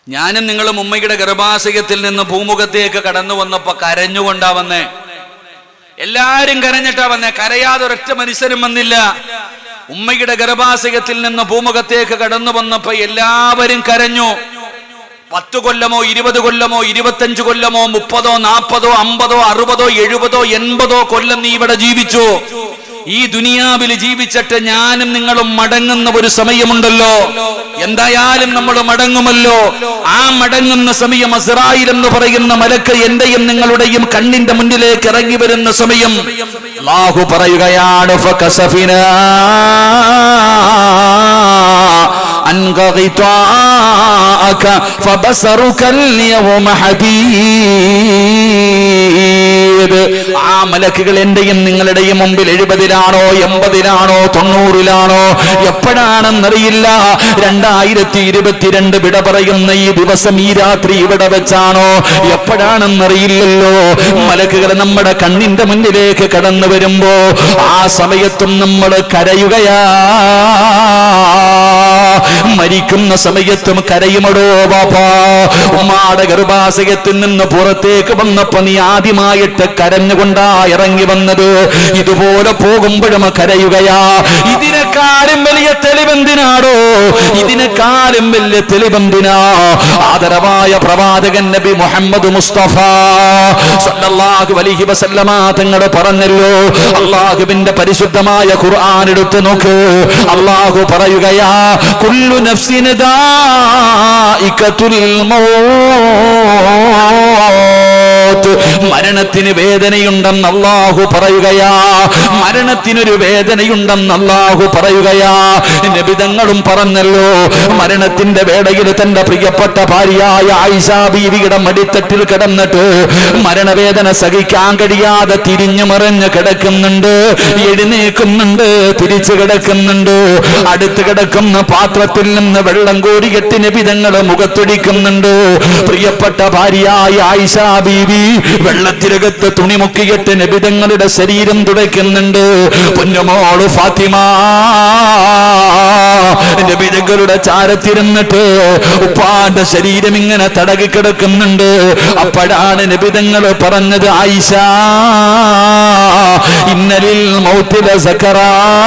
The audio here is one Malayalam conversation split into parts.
ഞാനും നിങ്ങളും ഉമ്മയുടെ ഗർഭാശയത്തിൽ നിന്ന് ഭൂമുഖത്തേക്ക് കടന്നു വന്നപ്പോ കരഞ്ഞുകൊണ്ടാ വന്നേ എല്ലാരും കരഞ്ഞിട്ടാ വന്നേ കരയാതെ ഒരൊറ്റ മനുഷ്യനും വന്നില്ല ഉമ്മയുടെ ഗർഭാശയത്തിൽ നിന്ന് ഭൂമുഖത്തേക്ക് കടന്നു വന്നപ്പോ എല്ലാവരും കരഞ്ഞു പത്ത് കൊല്ലമോ ഇരുപത് കൊല്ലമോ ഇരുപത്തഞ്ച് കൊല്ലമോ മുപ്പതോ നാൽപ്പതോ അമ്പതോ അറുപതോ എഴുപതോ എൺപതോ കൊല്ലം നീ ഇവിടെ ജീവിച്ചു ഈ ദുനിയാവിൽ ജീവിച്ചിട്ട് ഞാനും നിങ്ങളും മടങ്ങുന്ന ഒരു സമയമുണ്ടല്ലോ എന്തായാലും നമ്മൾ മടങ്ങുമല്ലോ ആ മടങ്ങുന്ന സമയം അസ്രായിൽ എന്ന് പറയുന്ന മലക്ക് എന്റെയും നിങ്ങളുടെയും കണ്ണിന്റെ മുന്നിലേക്ക് ഇറങ്ങി വരുന്ന സമയം അല്ലാഹു പറയുകയാണ് ഫകസഫിനാ عنك غطاءك فبصرك اليوم حديد ആ മലക്കുകൾ എന്റെയും നിങ്ങളുടെയും മുമ്പിൽ എഴുപതിലാണോ എൺപതിലാണോ തൊണ്ണൂറിലാണോ എപ്പോഴാണെന്നറിയില്ല രണ്ടായിരത്തി ഇരുപത്തിരണ്ട് വിട പറയുന്ന ഈ ദിവസം ഈ രാത്രി ഇവിടെ വെച്ചാണോ എപ്പോഴാണെന്നറിയില്ലല്ലോ മലക്കുകൾ നമ്മുടെ കണ്ണിന്റെ മുന്നിലേക്ക് കടന്നു വരുമ്പോ ആ സമയത്തും നമ്മൾ കരയുകയാ മരിക്കുന്ന സമയത്തും കരയുമടോ ബാപ്പാ ഉമ്മാടെ ഗർഭാശയത്തിൽ നിന്ന് പുറത്തേക്ക് വന്നപ്പോ നീ ആദ്യമായിട്ട് കരഞ്ഞുകൊണ്ടാ ഇറങ്ങി വന്നത് ഇതുപോലെ പോകുമ്പോഴും കരയുകയാ ഇതിനെക്കാളും വലിയ തെളിവെന്തിനാടോ ഇതിനെക്കാളും വലിയ തെളിവെന്തിനാ ആദരവായ പ്രവാചകൻ നബി മുഹമ്മദ് മുസ്തഫ സല്ലല്ലാഹു അലൈഹി വസല്ലമ തങ്ങൾ പറഞ്ഞല്ലോ അള്ളാഹുവിന്റെ പരിശുദ്ധമായ ഖുർആൻ എടുത്തു നോക്ക് അള്ളാഹു പറയുകയാ കുല്ലു നഫ്സിന് ദാഇകത്തുൽ മൗത്ത് മരണത്തിന് വേദനയുണ്ടെന്ന് അള്ളാഹു പറയുകയാ മരണത്തിനൊരു വേദനയുണ്ടെന്ന് അള്ളാഹു പറയുകയാ നബിതങ്ങളും പറഞ്ഞല്ലോ മരണത്തിന്റെ വേളയിൽ തന്റെ പ്രിയപ്പെട്ട ഭാര്യയായ ആയിഷ ബീവിയുടെ മടിത്തട്ടിൽ കിടന്നിട്ട് മരണവേദന സഹിക്കാൻ കഴിയാതെ തിരിഞ്ഞു മറിഞ്ഞ് കിടക്കുന്നുണ്ട് എഴുന്നേക്കുന്നുണ്ട് തിരിച്ചു കിടക്കുന്നുണ്ട് അടുത്ത് കിടക്കുന്ന പാത്രത്തിൽ നിന്ന് വെള്ളം കോരിയെട്ട് നബിതങ്ങൾ മുഖത്തൊടിക്കുന്നുണ്ട് പ്രിയപ്പെട്ട ഭാര്യയായ ആയിഷ ബീവി വെള്ളത്തിനകത്ത് തുണി മുക്കിയിട്ട് നബിതങ്ങളുടെ ശരീരം തുടയ്ക്കുന്നുണ്ട് പൊന്നുമോള് ഫാത്തിമ നബിതങ്ങളുടെ ചാരത്തിരുന്നിട്ട് ഉപ്പാന്റെ ശരീരം ഇങ്ങനെ തടകി കിടക്കുന്നുണ്ട് അപ്പോഴാണ് നബിതങ്ങൾ പറഞ്ഞത് ആയിഷ ഇന്നലിൽ മൗത്തില സക്കറാ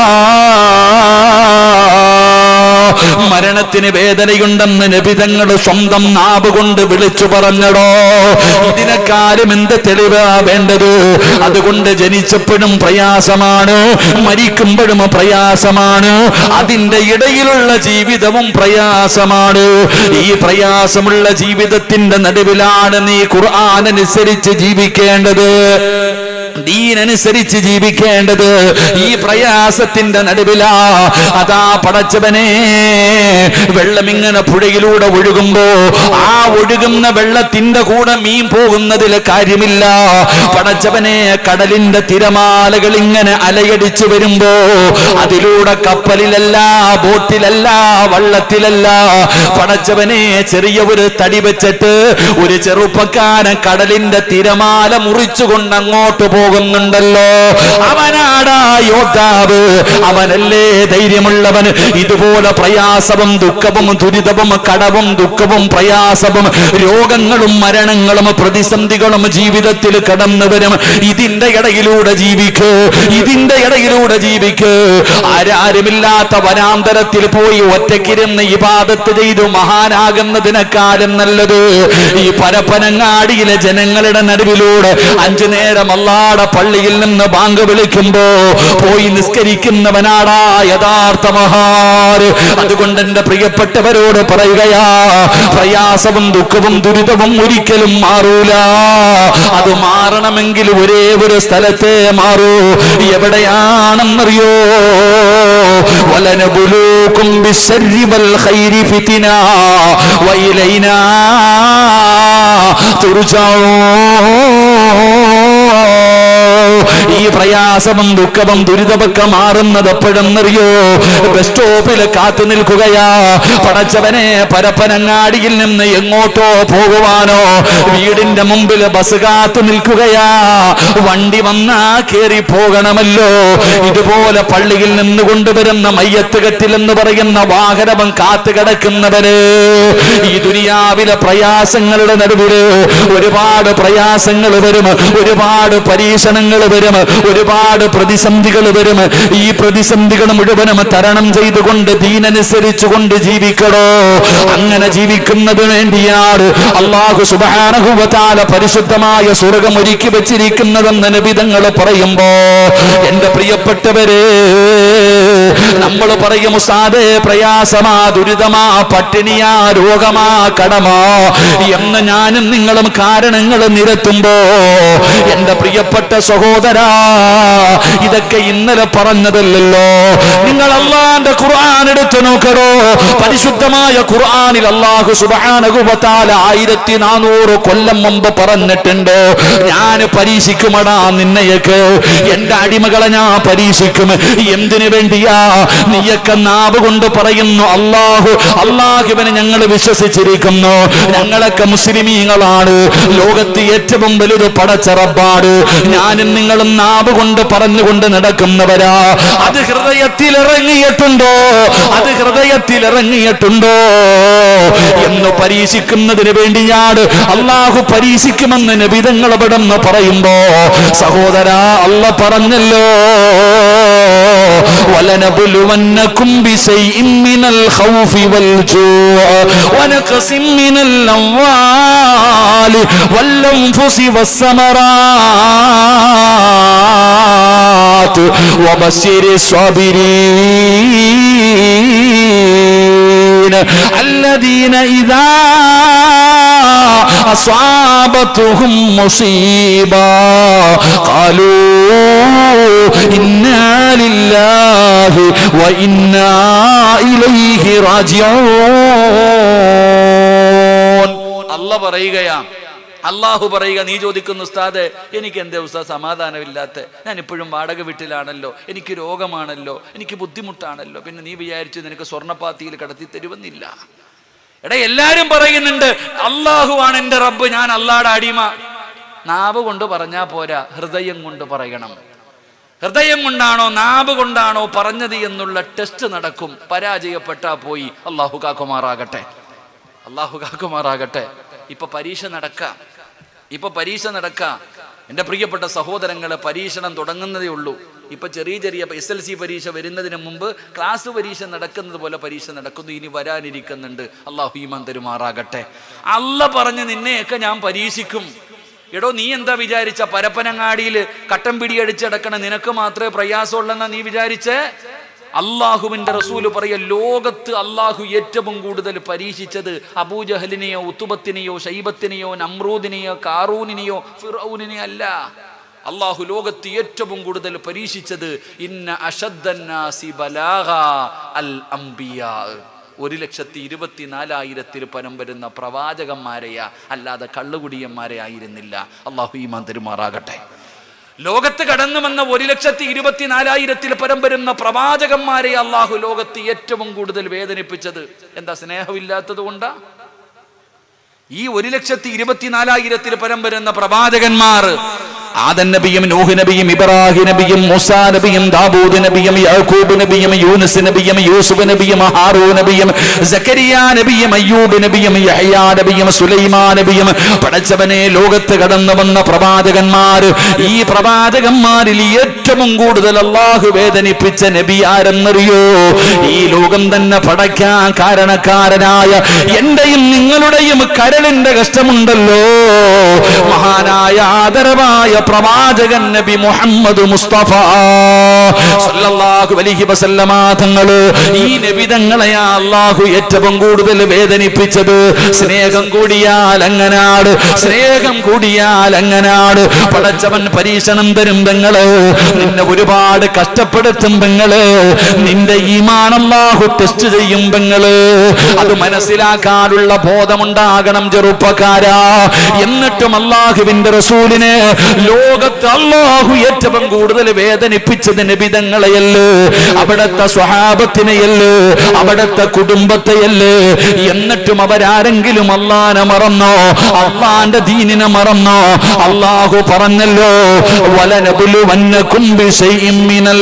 മരണത്തിന് വേദനയുണ്ടെന്ന് നബിതങ്ങൾ സ്വന്തം നാവ് കൊണ്ട് വിളിച്ചു പറഞ്ഞടോ ഇതിനെക്കാരും എന്ത് തെളിവാ വേണ്ടത് അതുകൊണ്ട് ജനിച്ചപ്പോഴും പ്രയാസമാണ് മരിക്കുമ്പോഴും പ്രയാസമാണ് അതിന്റെ ഇടയിലുള്ള ജീവിതവും പ്രയാസമാണ് ഈ പ്രയാസമുള്ള ജീവിതത്തിന്റെ നടുവിലാണ് നീ ഖുർആൻ അനുസരിച്ച് ജീവിക്കേണ്ടത് ദീനനുസരിച്ച് ജീവിക്കേണ്ടത് ഈ പ്രയാസത്തിന്റെ നടുവിലാ അതാ പടച്ചവനെ വെള്ളം ഇങ്ങനെ പുഴയിലൂടെ ഒഴുകുമ്പോ ആ ഒഴുകുന്ന വെള്ളത്തിന്റെ കൂടെ മീൻ പോകുന്നതിൽ കാര്യമില്ല പടച്ചവനെ കടലിന്റെ തിരമാലകൾ ഇങ്ങനെ അലയടിച്ചു വരുമ്പോ അതിലൂടെ കപ്പലിലല്ല ബോട്ടിലല്ല വള്ളത്തിലല്ല പടച്ചവനെ ചെറിയ ഒരു തടി വെച്ചിട്ട് ഒരു ചെറുപ്പക്കാരൻ കടലിന്റെ തിരമാല മുറിച്ചുകൊണ്ട് അങ്ങോട്ട് പോകുന്നുണ്ടല്ലോ അവനാടാ യോദ്ധാവ് അവനല്ലേ ധൈര്യമുള്ളവൻ ഇതുപോലെ പ്രയാസവും ദുഃഖവും ദുരിതവും കടവും ദുഃഖവും പ്രയാസവും രോഗങ്ങളും മരണങ്ങളും പ്രതിസന്ധികളും ജീവിതത്തിൽ കടന്നു വരും ഇതിന്റെ ഇടയിലൂടെ ജീവിക്ക് ഇതിന്റെ ഇടയിലൂടെ ജീവിക്ക് ആരാരുമില്ലാത്ത വനാന്തരത്തിൽ പോയി ഒറ്റക്കിരുന്ന് ഇബാദത്ത് ചെയ്തു മഹാനാകുന്നതിനെക്കാളും നല്ലത് ഈ പരപ്പനങ്ങാടിയിലെ ജനങ്ങളുടെ നടുവിലൂടെ അഞ്ചു നേരം അല്ലാടെ പള്ളിയിൽ നിന്ന് ബാങ്ക് വിളിക്കുമ്പോ പോയി നിസ്കരിക്കുന്നവനാടാ യഥാർത്ഥ മഹാര് അതുകൊണ്ട് എന്റെ പ്രിയപ്പെട്ടവരോട് പറയുകയാ പ്രയാസവും ദുഃഖവും ദുരിതവും ഒരിക്കലും മാറൂല അത് മാറണമെങ്കിൽ ഒരേ ഒരു സ്ഥലത്തെ മാറൂ എവിടെയാണെന്നറിയോ വലനബുലൂക്കും ബിശ്ശർരി വൽ ഖൈരി ഫിത്ന വഇലൈനാ തുർജഊൻ ഈ പ്രയാസവും ദുഃഖവും ദുരിതമൊക്കെ മാറുന്നത് എപ്പോഴെന്നറിയോ ബസ് സ്റ്റോപ്പിൽ കാത്തു നിൽക്കുകയാ പടച്ചവനെ പരപ്പനങ്ങാടിയിൽ നിന്ന് എങ്ങോട്ടോ പോകുവാനോ വീടിന്റെ മുമ്പിൽ ബസ് കാത്തു നിൽക്കുകയാ വണ്ടി വന്നാ കേറി പോകണമല്ലോ ഇതുപോലെ പള്ളിയിൽ നിന്ന് കൊണ്ടുവരുന്ന മയ്യത്ത് കെട്ടിൽ എന്ന് പറയുന്ന വാഹനവും കാത്തു കിടക്കുന്നവര് ഈ ദുനിയാവിലെ പ്രയാസങ്ങളുടെ നടുവില് ഒരുപാട് പ്രയാസങ്ങൾ വരും ഒരുപാട് പരീക്ഷണങ്ങൾ വരും ഒരുപാട് പ്രതിസന്ധികൾ വരും ഈ പ്രതിസന്ധികൾ മുഴുവനും തരണം ചെയ്തുകൊണ്ട് ദീനനുസരിച്ചുകൊണ്ട് ജീവിക്കണോ അങ്ങനെ ജീവിക്കുന്നതിന് വേണ്ടിയാണ് അള്ളാഹു സുബാനഹുവതാല പരിശുദ്ധമായ സ്വർഗം ഒരുക്കി വെച്ചിരിക്കുന്നതെന്ന് നബിതങ്ങൾ പറയുമ്പോ എന്റെ പ്രിയപ്പെട്ടവരെ നമ്മൾ പറയും ഉസ്താദേ പ്രയാസമാ ദുരിതമാ പട്ടിണിയാ രോഗമാ കടമാ എന്ന് ഞാനും നിങ്ങളും കാരണങ്ങൾ നിരത്തുമ്പോ എന്റെ പ്രിയപ്പെട്ട സഹോദരാ ഇതൊക്കെ ഇന്നലെ പറഞ്ഞതല്ലല്ലോ നിങ്ങൾ അള്ളാന്റെ ഖുർആൻ എടുത്തു നോക്കണോ പരിശുദ്ധമായ ഖുർആനിൽ അള്ളാഹു സുബാനകുബത്താല ആയിരത്തി നാനൂറ് കൊല്ലം മുമ്പ് പറഞ്ഞിട്ടുണ്ട് ഞാൻ പരീക്ഷിക്കുമടാ നിന്നെയൊക്കെ എന്റെ അടിമകളെ ഞാൻ പരീക്ഷിക്കും എന്തിനു വേണ്ടിയാ നീയൊക്കെ നാവ് കൊണ്ട് പറയുന്നു അള്ളാഹു അള്ളാഹുവിനെ ഞങ്ങൾ വിശ്വസിച്ചിരിക്കുന്നു ഞങ്ങളൊക്കെ മുസ്ലിമീങ്ങളാണ് ലോകത്ത് ഏറ്റവും വലുത് പടച്ചറപ്പാട് ഞാനും നിങ്ങളും നാവ് കൊണ്ട് പറഞ്ഞുകൊണ്ട് നടക്കുന്നവരാ അത് ഹൃദയത്തിൽ ഇറങ്ങിയിട്ടുണ്ടോ അത് ഹൃദയത്തിൽ ഇറങ്ങിയിട്ടുണ്ടോ എന്ന് പരീക്ഷിക്കുന്നതിന് വേണ്ടിയാണ് അള്ളാഹു പരീക്ഷിക്കുമെന്ന് നബിതങ്ങൾ ഇവിടെന്ന് പറയുമ്പോ സഹോദരാ അല്ല പറഞ്ഞല്ലോ ولنبلونكم بشيء من الخوف والجوع ونقص من الأموال والأنفس والثمرات وبشر الصابرين الذين إذا أصابتهم مصيبة قالوا إنا لله وإنا إليه راجعون الله പറയുകയാ അള്ളാഹു പറയുക നീ ചോദിക്കുന്ന ഉസ്താദ് എനിക്ക് എന്തേ ഉസ്താദ് സമാധാനമില്ലാത്ത ഞാൻ ഇപ്പോഴും വാടക വീട്ടിലാണല്ലോ എനിക്ക് രോഗമാണല്ലോ എനിക്ക് ബുദ്ധിമുട്ടാണല്ലോ പിന്നെ നീ വിചാരിച്ചു നിനക്ക് സ്വർണ്ണപ്പാത്തിയിൽ കടത്തി തരുമെന്നില്ല എടാ എല്ലാരും പറയുന്നുണ്ട് അള്ളാഹു ആണ് എൻ്റെ റബ്ബ് ഞാൻ അള്ളാടെ അടിമ നാവ് കൊണ്ട് പറഞ്ഞാ പോരാ ഹൃദയം കൊണ്ട് പറയണം ഹൃദയം കൊണ്ടാണോ നാവ് കൊണ്ടാണോ പറഞ്ഞത് എന്നുള്ള ടെസ്റ്റ് നടക്കും പരാജയപ്പെട്ടാ പോയി അള്ളാഹു കാക്കുമാറാകട്ടെ അള്ളാഹു കാക്കുമാറാകട്ടെ ഇപ്പൊ പരീക്ഷ നടക്കാം ഇപ്പൊ പരീക്ഷ നടക്കാം എൻ്റെ പ്രിയപ്പെട്ട സഹോദരങ്ങളെ പരീക്ഷണം തുടങ്ങുന്നതേ ഉള്ളൂ ഇപ്പൊ ചെറിയ ചെറിയ എസ് എൽ സി പരീക്ഷ വരുന്നതിന് മുമ്പ് ക്ലാസ് പരീക്ഷ നടക്കുന്നത് പോലെ പരീക്ഷ നടക്കുന്നു ഇനി വരാനിരിക്കുന്നുണ്ട് അള്ളാഹു ഈമാൻ തരുമാറാകട്ടെ അല്ല പറഞ്ഞ് നിന്നെയൊക്കെ ഞാൻ പരീക്ഷിക്കും എടോ നീ എന്താ വിചാരിച്ച പരപ്പനങ്ങാടിയിൽ കട്ടം പിടിയടിച്ചടക്കണ നിനക്ക് മാത്രമേ പ്രയാസമുള്ളെന്നാ നീ വിചാരിച്ചേ അള്ളാഹുവിന്റെ റസൂല് പറയ ലോകത്ത് അള്ളാഹു ഏറ്റവും കൂടുതൽ പരീക്ഷിച്ചത് അബൂജഹലിനെയോ ഉത്തുബത്തിനെയോ ഷൈബത്തിനെയോ നമ്രൂദിനെയോ കാറൂനിനെയോ ഫിറൌനിനെയോ അല്ല അള്ളാഹു ലോകത്ത് ഏറ്റവും കൂടുതൽ പരീക്ഷിച്ചത് ഇന്ന അഷദ്ദന്നാസി ബലാഗ അൽ അംബിയാ ഒരു ലക്ഷത്തി ഇരുപത്തിനാലായിരത്തിൽ പരം വരുന്ന പ്രവാചകന്മാരെയാ അല്ലാതെ കള്ളുകുടിയന്മാരെ ആയിരുന്നില്ല അള്ളാഹു ഈമാൻ തെരുമാറാകട്ടെ ലോകത്ത് കടന്നു വന്ന ഒരു ലക്ഷത്തി ഇരുപത്തിനാലായിരത്തിൽ പരം വരുന്ന പ്രവാചകന്മാരെ അള്ളാഹു ലോകത്ത് ഏറ്റവും കൂടുതൽ വേദനിപ്പിച്ചത് എന്താ സ്നേഹമില്ലാത്തത് കൊണ്ടാ ഈ ഒരു ലക്ഷത്തി ഇരുപത്തിനാലായിരത്തിൽ പരം വരുന്ന പ്രവാചകന്മാർ ആദൻ നബിയും നൂഹ് നബിയും ഇബ്രാഹിം നബിയും മൂസാ നബിയും ദാവൂദ് നബിയും യാക്കൂബ് നബിയും യൂനുസ് നബിയും യൂസുഫ് നബിയും ഹാറൂ നബിയും സക്കരിയ നബിയും അയ്യൂബ് നബിയും യഹ്യാ നബിയും സുലൈമാൻ നബിയും പടച്ചവനെ ലോകത്ത് കടന്നു വന്ന പ്രവാചകന്മാർ ഈ പ്രവാചകന്മാരിൽ ഏറ്റവും കൂടുതൽ അള്ളാഹു വേദനിപ്പിച്ച നബി ആരെന്നറിയോ ഈ ലോകം തന്നെ പടയ്ക്കാൻ കാരണക്കാരനായ എന്റെയും നിങ്ങളുടെയും കരളിന്റെ കഷ്ടമുണ്ടല്ലോ മഹാനായ ആദരവായ പ്രവാചകൻ നബി മുഹമ്മദ് മുസ്തഫ സല്ലല്ലാഹു അലൈഹി വസല്ലമ തങ്ങള് ഈ നബി തങ്ങളെയാ അള്ളാഹു ഏറ്റവും കൂടുതൽ വേദനിപ്പിച്ചത് സ്നേഹം കൂടിയാൽ അങ്ങനാട് സ്നേഹം കൂടിയാൽ അങ്ങനാട് പടച്ചവൻ പരീക്ഷണം തരും പെങ്ങള് നിന്നെ ഒരുപാട് കഷ്ടപ്പെടുത്തും പെങ്ങള് നിന്റെ ഈമാൻ അള്ളാഹു ടെസ്റ്റ് ചെയ്യും പെങ്ങള് അത് മനസ്സിലാക്കാനുള്ള ബോധമുണ്ടാകണം ചെറുപ്പക്കാരാ എന്നിട്ടും അള്ളാഹുവിന്റെ റസൂലിന് ലോകത്ത് അള്ളാഹു ഏറ്റവും കൂടുതൽ വേദനിപ്പിച്ചത് നബിതങ്ങളെയല്ലേ അവിടത്തെ സ്വഹാബത്തിനെയല്ലേ അവിടത്തെ കുടുംബത്തെയല്ലേ എന്നിട്ടും അവരാരെങ്കിലും അള്ളാനെ മറന്നോ അള്ളാന്റെ ദീനിനെ മറന്നോ അള്ളാഹു പറഞ്ഞല്ലോ വലനബുലുവന്നക്കും ബിശൈഇം മിനൽ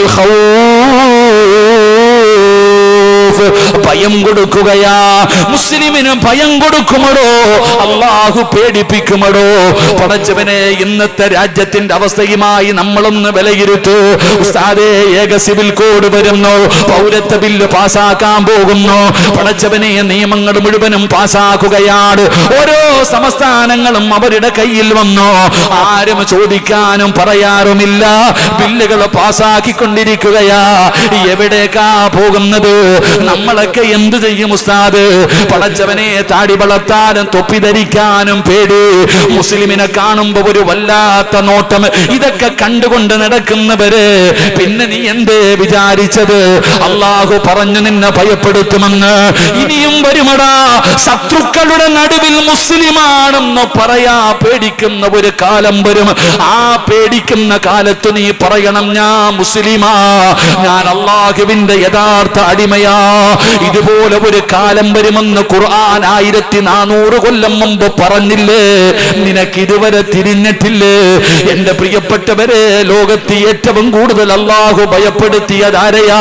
ഖൗഫ് ഭയം കൊടുക്കുകയാ മുസ്ലിമിന് ഭയം കൊടുക്കുമടോ അള്ളാഹു പേടിപ്പിക്കുമടോ പടച്ചവനെ ഇന്നത്തെ രാജ്യത്തിന്റെ അവസ്ഥയുമായി നമ്മളൊന്ന് വിലയിരുത്തു ഉസ്താദേ ഏക സിവിൽ കോഡ് വരുന്നു പൗരത്വ ബില്ല് പാസ്സാക്കാൻ പോകുന്നു പടച്ചവനെ നിയമങ്ങൾ മുഴുവനും പാസ്സാക്കുകയാണ് ഓരോ സംസ്ഥാനങ്ങളും അവരുടെ കയ്യിൽ വന്നു ആരും ചോദിക്കാനും പറയാറുമില്ല ബില്ലുകൾ പാസ്സാക്കിക്കൊണ്ടിരിക്കുകയാ എവിടേക്കാ പോകുന്നത് നമ്മളൊക്കെ എന്തു ചെയ്യും ഉസ്താദ് പടച്ചവനെ താടി വളർത്താനും തൊപ്പി ധരിക്കാനും പേടി മുസ്ലിമിനെ കാണുമ്പോ ഒരു വല്ലാത്ത നോട്ടം ഇതൊക്കെ കണ്ടുകൊണ്ട് നടക്കുന്നവര് പിന്നെ നീ എന്തേ വിചാരിച്ചത് അള്ളാഹു പറഞ്ഞു നിന്നെ ഭയപ്പെടുത്തുമെന്ന് ഇനിയും വരുമടാ ശത്രുക്കളുടെ നടുവിൽ മുസ്ലിമാണെന്ന് പറയാ പേടിക്കുന്ന ഒരു കാലം വരും ആ പേടിക്കുന്ന കാലത്ത് നീ പറയണം ഞാൻ മുസ്ലിമാ ഞാൻ അള്ളാഹുവിന്റെ യഥാർത്ഥ അടിമയാ ഇതുപോലെ ഒരു കാലം വരുമെന്ന് ഖുർആൻ ആയിരത്തി നാനൂറ് കൊല്ലം മുമ്പ് പറഞ്ഞില്ലേ നിനക്ക് ഇതുവരെ തിരിഞ്ഞിട്ടില്ലേ എന്റെ പ്രിയപ്പെട്ടവരെ ലോകത്ത് ഏറ്റവും കൂടുതൽ അള്ളാഹു ഭയപ്പെടുത്തിയതാരയാ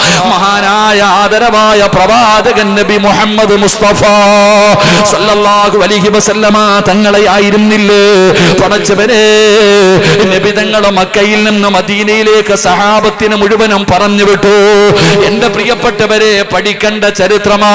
മഹാനായ ആദരവായ പ്രവാചകൻ നബി മുഹമ്മദ് മുസ്തഫ സല്ലല്ലാഹു അലൈഹി വസല്ലമ തങ്ങളെ ആയിരുന്നില്ലേ പടച്ചവനെ നബി തങ്ങളെ മക്കയിൽ നിന്ന് മദീനയിലേക്ക് സഹാബത്തിന് മുഴുവനും പറഞ്ഞു വിട്ടു എന്റെ പ്രിയപ്പെട്ടവരെ പഠിക്കേണ്ട ചരിത്രമാ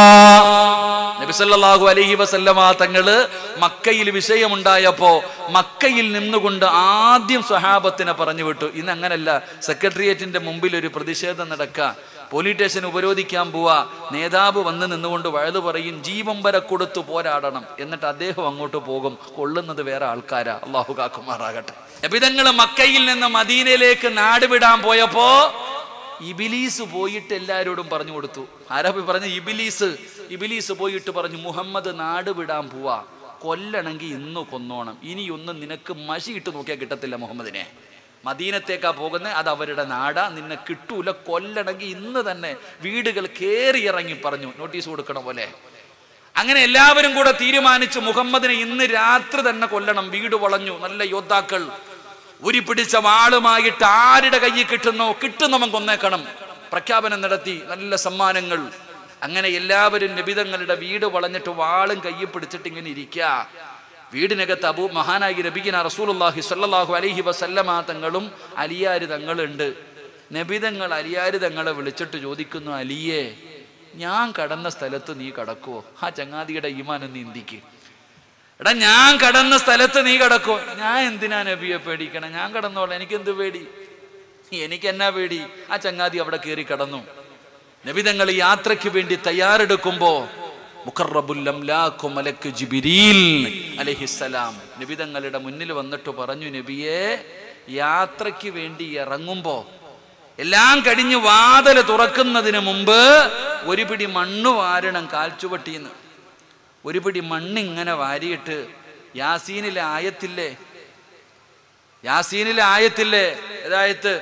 നബിസല്ലാഹു അലൈഹി വസല്ലമ തങ്ങള് മക്കയിൽ വിഷയമുണ്ടായപ്പോ മക്കയിൽ നിന്നുകൊണ്ട് ആദ്യം സ്വഹാബത്തിനെ പറഞ്ഞു വിട്ടു ഇന്ന് അങ്ങനല്ല സെക്രട്ടേറിയറ്റിന്റെ മുമ്പിൽ ഒരു പ്രതിഷേധം നടക്കുക പോലീസ് സ്റ്റേഷൻ ഉപരോധിക്കാൻ പോവാ നേതാവ് വന്ന് നിന്നുകൊണ്ട് വഴുതു പറയും ജീവൻ വരെ കൊടുത്തു പോരാടണം എന്നിട്ട് അദ്ദേഹം അങ്ങോട്ട് പോകും കൊള്ളുന്നത് വേറെ ആൾക്കാരാ അള്ളാഹു കാക്കുമാറാകട്ടെ നബിതങ്ങള് മക്കയിൽ നിന്ന് മദീനയിലേക്ക് നാട് വിടാൻ പോയപ്പോ ഇബിലീസ് പോയിട്ട് എല്ലാവരോടും പറഞ്ഞു കൊടുത്തു ആരാ പോയി പറഞ്ഞു ഇബിലീസ് ഇബിലീസ് പോയിട്ട് പറഞ്ഞു മുഹമ്മദ് നാട് വിടാൻ പോവാ കൊല്ലണമെങ്കിൽ ഇന്ന് കൊന്നോണം ഇനിയൊന്നും നിനക്ക് മഷി ഇട്ട് നോക്കിയാൽ കിട്ടത്തില്ല മുഹമ്മദിനെ മദീനത്തേക്കാ പോകുന്നത് അത് അവരുടെ നാടാ നിന്നെ കിട്ടൂല കൊല്ലണമെങ്കിൽ ഇന്ന് തന്നെ വീടുകൾ കയറി ഇറങ്ങി പറഞ്ഞു നോട്ടീസ് കൊടുക്കണ പോലെ അങ്ങനെ എല്ലാവരും കൂടെ തീരുമാനിച്ചു മുഹമ്മദിനെ ഇന്ന് രാത്രി തന്നെ കൊല്ലണം വീട് വളഞ്ഞു നല്ല യോദ്ധാക്കൾ ഉരി പിടിച്ച വാളുമായിട്ട് ആരുടെ കയ്യിൽ കിട്ടുന്നോ കിട്ടുന്നവൻ കൊന്നേക്കണം പ്രഖ്യാപനം നടത്തി നല്ല സമ്മാനങ്ങൾ അങ്ങനെ എല്ലാവരും നബിതങ്ങളുടെ വീട് വളഞ്ഞിട്ട് വാളും കയ്യിൽ പിടിച്ചിട്ട് ഇങ്ങനെ ഇരിക്കുക വീടിനകത്ത് അബൂ മഹാനായി നബിഗിന റസൂലുള്ളാഹി സ്വല്ലല്ലാഹു അലൈഹി വസല്ലമ തങ്ങളും അലിയാര് തങ്ങളുണ്ട് നബിതങ്ങൾ അലിയാര് തങ്ങളെ വിളിച്ചിട്ട് ചോദിക്കുന്നു അലിയേ ഞാൻ കടന്ന സ്ഥലത്ത് നീ കടക്കുവോ ആ ചങ്ങാതിയുടെ ഈമാനം നീ ഇന്തിക്ക് എടാ ഞാൻ കടന്ന സ്ഥലത്ത് നീ കടക്കോ ഞാൻ എന്തിനാ നബിയെ പേടിക്കണം ഞാൻ കടന്നോളാം എനിക്ക് എന്ത് പേടി എനിക്ക് എന്നാ പേടി ആ ചങ്ങാതി അവിടെ കയറി കടന്നു നബി തങ്ങൾ യാത്രയ്ക്ക് വേണ്ടി തയ്യാറെടുക്കുമ്പോ മുഖറബുൽ അംലാഖു മലക്ക് ജിബിരീൽ അലഹിസ്സലാം നബി തങ്ങളുടെ മുന്നിൽ വന്നിട്ട് പറഞ്ഞു നബിയെ യാത്രയ്ക്ക് വേണ്ടി ഇറങ്ങുമ്പോ എല്ലാം കഴിഞ്ഞ് വാതല് തുറക്കുന്നതിന് മുമ്പ് ഒരു പിടി മണ്ണ് വാരണം കാൽച്ചുവട്ടിന്ന് ഒരു പിടി മണ്ണിങ്ങനെ വാരിയിട്ട് യാസീനിലെ ആയത്തില്ലേ യാസീനിലെ ആയത്തില്ലേ ഏതായത്ത്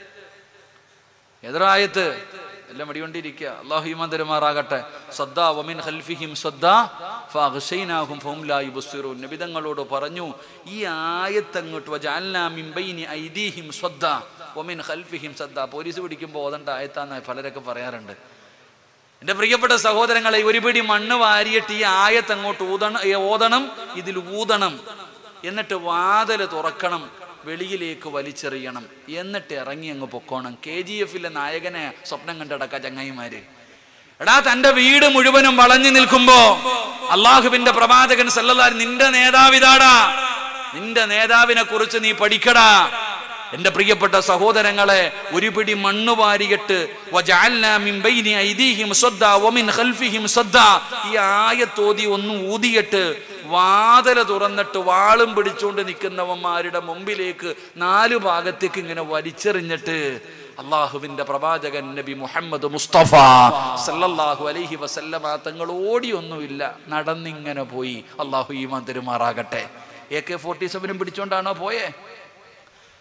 എതിരായത്ത് എല്ലാം മടികൊണ്ടിരിക്കുക അള്ളാഹു ഈമാൻ തരുമാറാകട്ടെ സദ്ദാ വമിൻ ഖൽഫിഹിം സദ്ദാ ഫഅഗ്ശൈനാഹും ഫഹും ലാ യുബ്സിറൂൻ നബി തങ്ങളോട് പറഞ്ഞു ഈ ആയത്ത് അങ്ങോട്ട് വജഅൽനാ മിൻ ബൈനി ഐദീഹിം സദ്ദാ വമിൻ ഖൽഫിഹിം സദ്ദാ പോലീസ് പിടിക്കുമ്പോൾ ഓതണ്ട ആയത്താന്ന് പലരൊക്കെ പറയാറുണ്ട് എൻ്റെ പ്രിയപ്പെട്ട സഹോദരങ്ങളെ ഒരു പിടി മണ്ണ് വാരിയിട്ട് ഈ ആയത്ത് അങ്ങോട്ട് ഊതണം ഏ, ഓതണം ഇതിൽ ഊതണം എന്നിട്ട് വാതിൽ തുറക്കണം വെളിയിലേക്ക് വലിച്ചെറിയണം എന്നിട്ട് ഇറങ്ങി അങ്ങ് പൊക്കോണം കെ ജി എഫിലെ നായകനെ സ്വപ്നം കണ്ടടക്ക ചങ്ങായിമാര് എടാ തന്റെ വീട് മുഴുവനും വളഞ്ഞു നിൽക്കുമ്പോ അള്ളാഹുവിന്റെ പ്രവാചകൻ സല്ലല്ലാഹു നിന്റെ നേതാവിതാടാ നിന്റെ നേതാവിനെ കുറിച്ച് നീ പഠിക്കടാ എന്റെ പ്രിയപ്പെട്ട സഹോദരങ്ങളെ ഒരു പിടി മണ്ണ് വാരിയിട്ട് വജഅൽനാ മിൻ ബൈനി ഐദീഹിം സദ്ദാ വമിൻ ഖൽഫിഹിം സദ്ദാ ഈ ആയത്തോതി ഒന്ന് ഊതിയിട്ട് വാതല തുറന്നിട്ട് വാളും പിടിച്ചുകൊണ്ട് നിൽക്കുന്നവന്മാരുടെ മുമ്പിലേക്ക് നാലു ഭാഗത്തേക്ക് ഇങ്ങനെ വലിച്ചെറിഞ്ഞിട്ട് അള്ളാഹുവിന്റെ പ്രവാചകൻ നബി മുഹമ്മദ് മുസ്തഫ സല്ലല്ലാഹു അലൈഹി വസല്ലമ തങ്ങൾ ഓടിയൊന്നുമില്ല നടന്നിങ്ങനെ പോയി അള്ളാഹു ഈമാൻ തെരുമാറാകട്ടെ എ കെ ഫോർട്ടി സെവനും പിടിച്ചോണ്ടാണോ പോയേ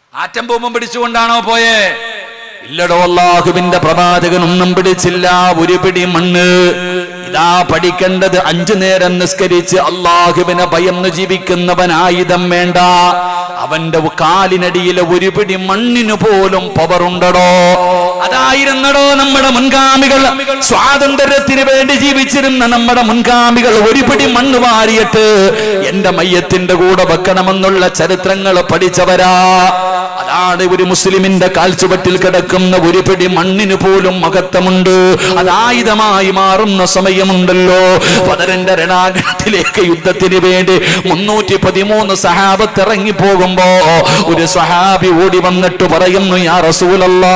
ആറ്റം ബോംബും പിടിച്ചുകൊണ്ടാണോ പോയേ ഇല്ലടോ അള്ളാഹുവിന്റെ പ്രവാചകൻ ഒന്നും പിടിച്ചില്ല ഒരു പിടി മണ്ണ് ഇതാ പഠിക്കേണ്ടത് അഞ്ചു നേരം നിസ്കരിച്ച് അള്ളാഹുവിനെ ഭയന്ന് ജീവിക്കുന്നവൻ ആയുധം വേണ്ട അവന്റെ കാലിനടിയിലെ ഒരു പിടി മണ്ണിന് പോലും പവറുണ്ടടോ അതായിരുന്നടോ നമ്മുടെ മുൻഗാമികൾ സ്വാതന്ത്ര്യത്തിന് വേണ്ടി ജീവിച്ചിരുന്ന നമ്മുടെ മുൻഗാമികൾ ഒരു പിടി മണ്ണ് വാരിയിട്ട് എന്റെ മയ്യത്തിന്റെ കൂടെ വെക്കണമെന്നുള്ള ചരിത്രങ്ങൾ പഠിച്ചവരാ അതാണ് ഒരു മുസ്ലിമിന്റെ കാൽച്ചുവട്ടിൽ കിടക്കുന്ന ഒരു പിടി മണ്ണിന് പോലും മഹത്വമുണ്ട് അത് ആയുധമായി മാറുന്ന സമയമുണ്ടല്ലോ പതരന്റെ രണാഗ്രഹത്തിലേക്ക് യുദ്ധത്തിന് വേണ്ടി മുന്നൂറ്റി പതിമൂന്ന് സഹാബത്ത് ഇറങ്ങി പോകുമ്പോ ഒരു സഹാബി ഓടി വന്നിട്ട് പറയുന്നു യാ റസൂലല്ലാ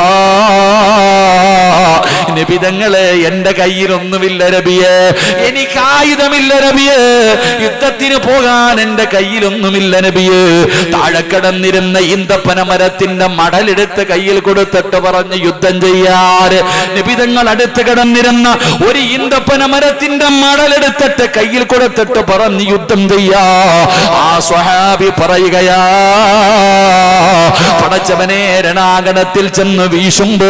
നിബിതങ്ങളെ എന്റെ കയ്യിലൊന്നുമില്ല രബിയെ എനിക്ക് ആയുധമില്ല രബിയെ യുദ്ധത്തിന് പോകാൻ എന്റെ കയ്യിലൊന്നുമില്ല നബിയെ താഴെ കിടന്നിരുന്ന ഈന്തപ്പന മരത്തിന്റെ മടലെടുത്ത് കയ്യിൽ കൊടുത്തിട്ട് പറഞ്ഞ് യുദ്ധം ചെയ്യാറ് നിബിതങ്ങൾ അടുത്ത് കിടന്നിരുന്ന ഒരു ഈന്തപ്പന മരത്തിന്റെ മടലെടുത്തിട്ട് കയ്യിൽ കൊടുത്തിട്ട് പറഞ്ഞ് യുദ്ധം ചെയ്യാ ആ സ്വഹാബി പറയുകയാ പടച്ചവനെ രണാകണത്തിൽ ചെന്ന് വീശുമ്പോ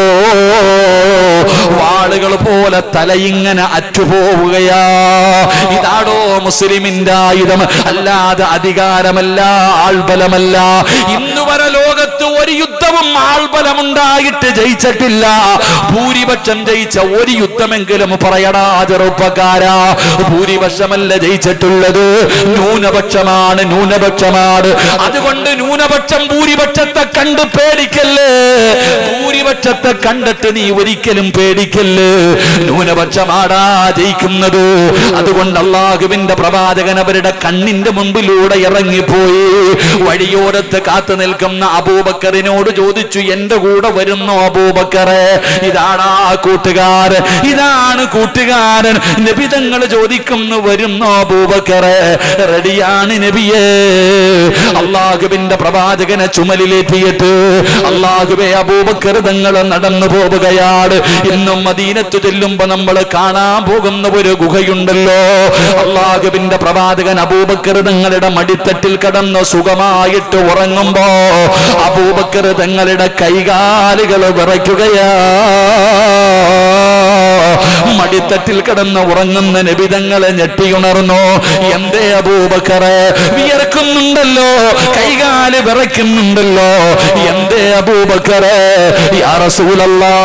വാളുകൾ പോലെ തലയിങ്ങനെ അറ്റുപോവുകയാ ഇതാടോ മുസ്ലിമിന്റെ ആയുധം അല്ലാതെ അധികാരമല്ല ആൾബലമല്ല ഇന്ന് വരെ ലോകത്ത് ഒരു യുദ്ധവും ആൾബലമുണ്ടായിട്ട് ജയിച്ചിട്ടില്ല ഭൂരിപക്ഷം ജയിച്ച ഒരു യുദ്ധമെങ്കിലും പറയടാ ചെറുപ്പക്കാരാ ഭൂരിപക്ഷമല്ല ജയിച്ചിട്ടുള്ളത് ന്യൂനപക്ഷമാണ് ന്യൂനപക്ഷമാണ് അതുകൊണ്ട് ന്യൂനപക്ഷം ഭൂരിപക്ഷത്തെ കണ്ട് പേടിക്കല്ലേ ഭൂരിപക്ഷത്തെ കണ്ടിട്ട് നീ ഒരിക്കലും പേടിക്കല്ലേ ന്യൂനപക്ഷമാടാ ജയിക്കുന്നത് അതുകൊണ്ട് അള്ളാഹുവിന്റെ പ്രവാചകൻ അവരുടെ കണ്ണിന്റെ മുമ്പിലൂടെ ഇറങ്ങിപ്പോയി വഴിയോരത്ത് കാത്തു നിൽക്കുന്ന അബൂബക്കറിനോട് ചോദിച്ചു എന്റെ കൂടെ വരുന്നു അബൂബക്കറെ ഇതാടാ കൂട്ടുകാരൻ ഇതാണ് കൂട്ടുകാരൻ നബിതങ്ങൾ ചോദിക്കുന്നു വരുന്നു അബൂബക്കറെ റെഡിയാണ് നബിയേ അള്ളാഹുവിന്റെ പ്രവാചകനെ ചുമലിലേറ്റിയിട്ട് അള്ളാഹുബെ അബൂബക്കർ തങ്ങൾ നടന്നു പോവുകയാണ് ഇന്നും മദീനത്ത് ചെല്ലുമ്പോ നമ്മൾ കാണാൻ പോകുന്ന ഒരു ഗുഹയുണ്ടല്ലോ അള്ളാഹുവിന്റെ പ്രവാചകൻ അബൂബക്കർ തങ്ങളുടെ മടിത്തട്ടിൽ കടന്ന് സുഖമായിട്ട് ഉറങ്ങുമ്പോ അബൂബക്കർ തങ്ങളുടെ കൈകാലുകൾ വിറയ്ക്കുകയാ മടിത്തട്ടിൽ കിടന്ന് ഉറങ്ങുന്ന നബിതങ്ങളെ ഞെട്ടിയുണർന്നു എന്തേ അബൂബക്കറെ വിയർക്കുന്നുണ്ടല്ലോ കൈകാല് വിറയ്ക്കുന്നുണ്ടല്ലോ എന്തേ അബൂബക്കറെ യാ റസൂലല്ലാ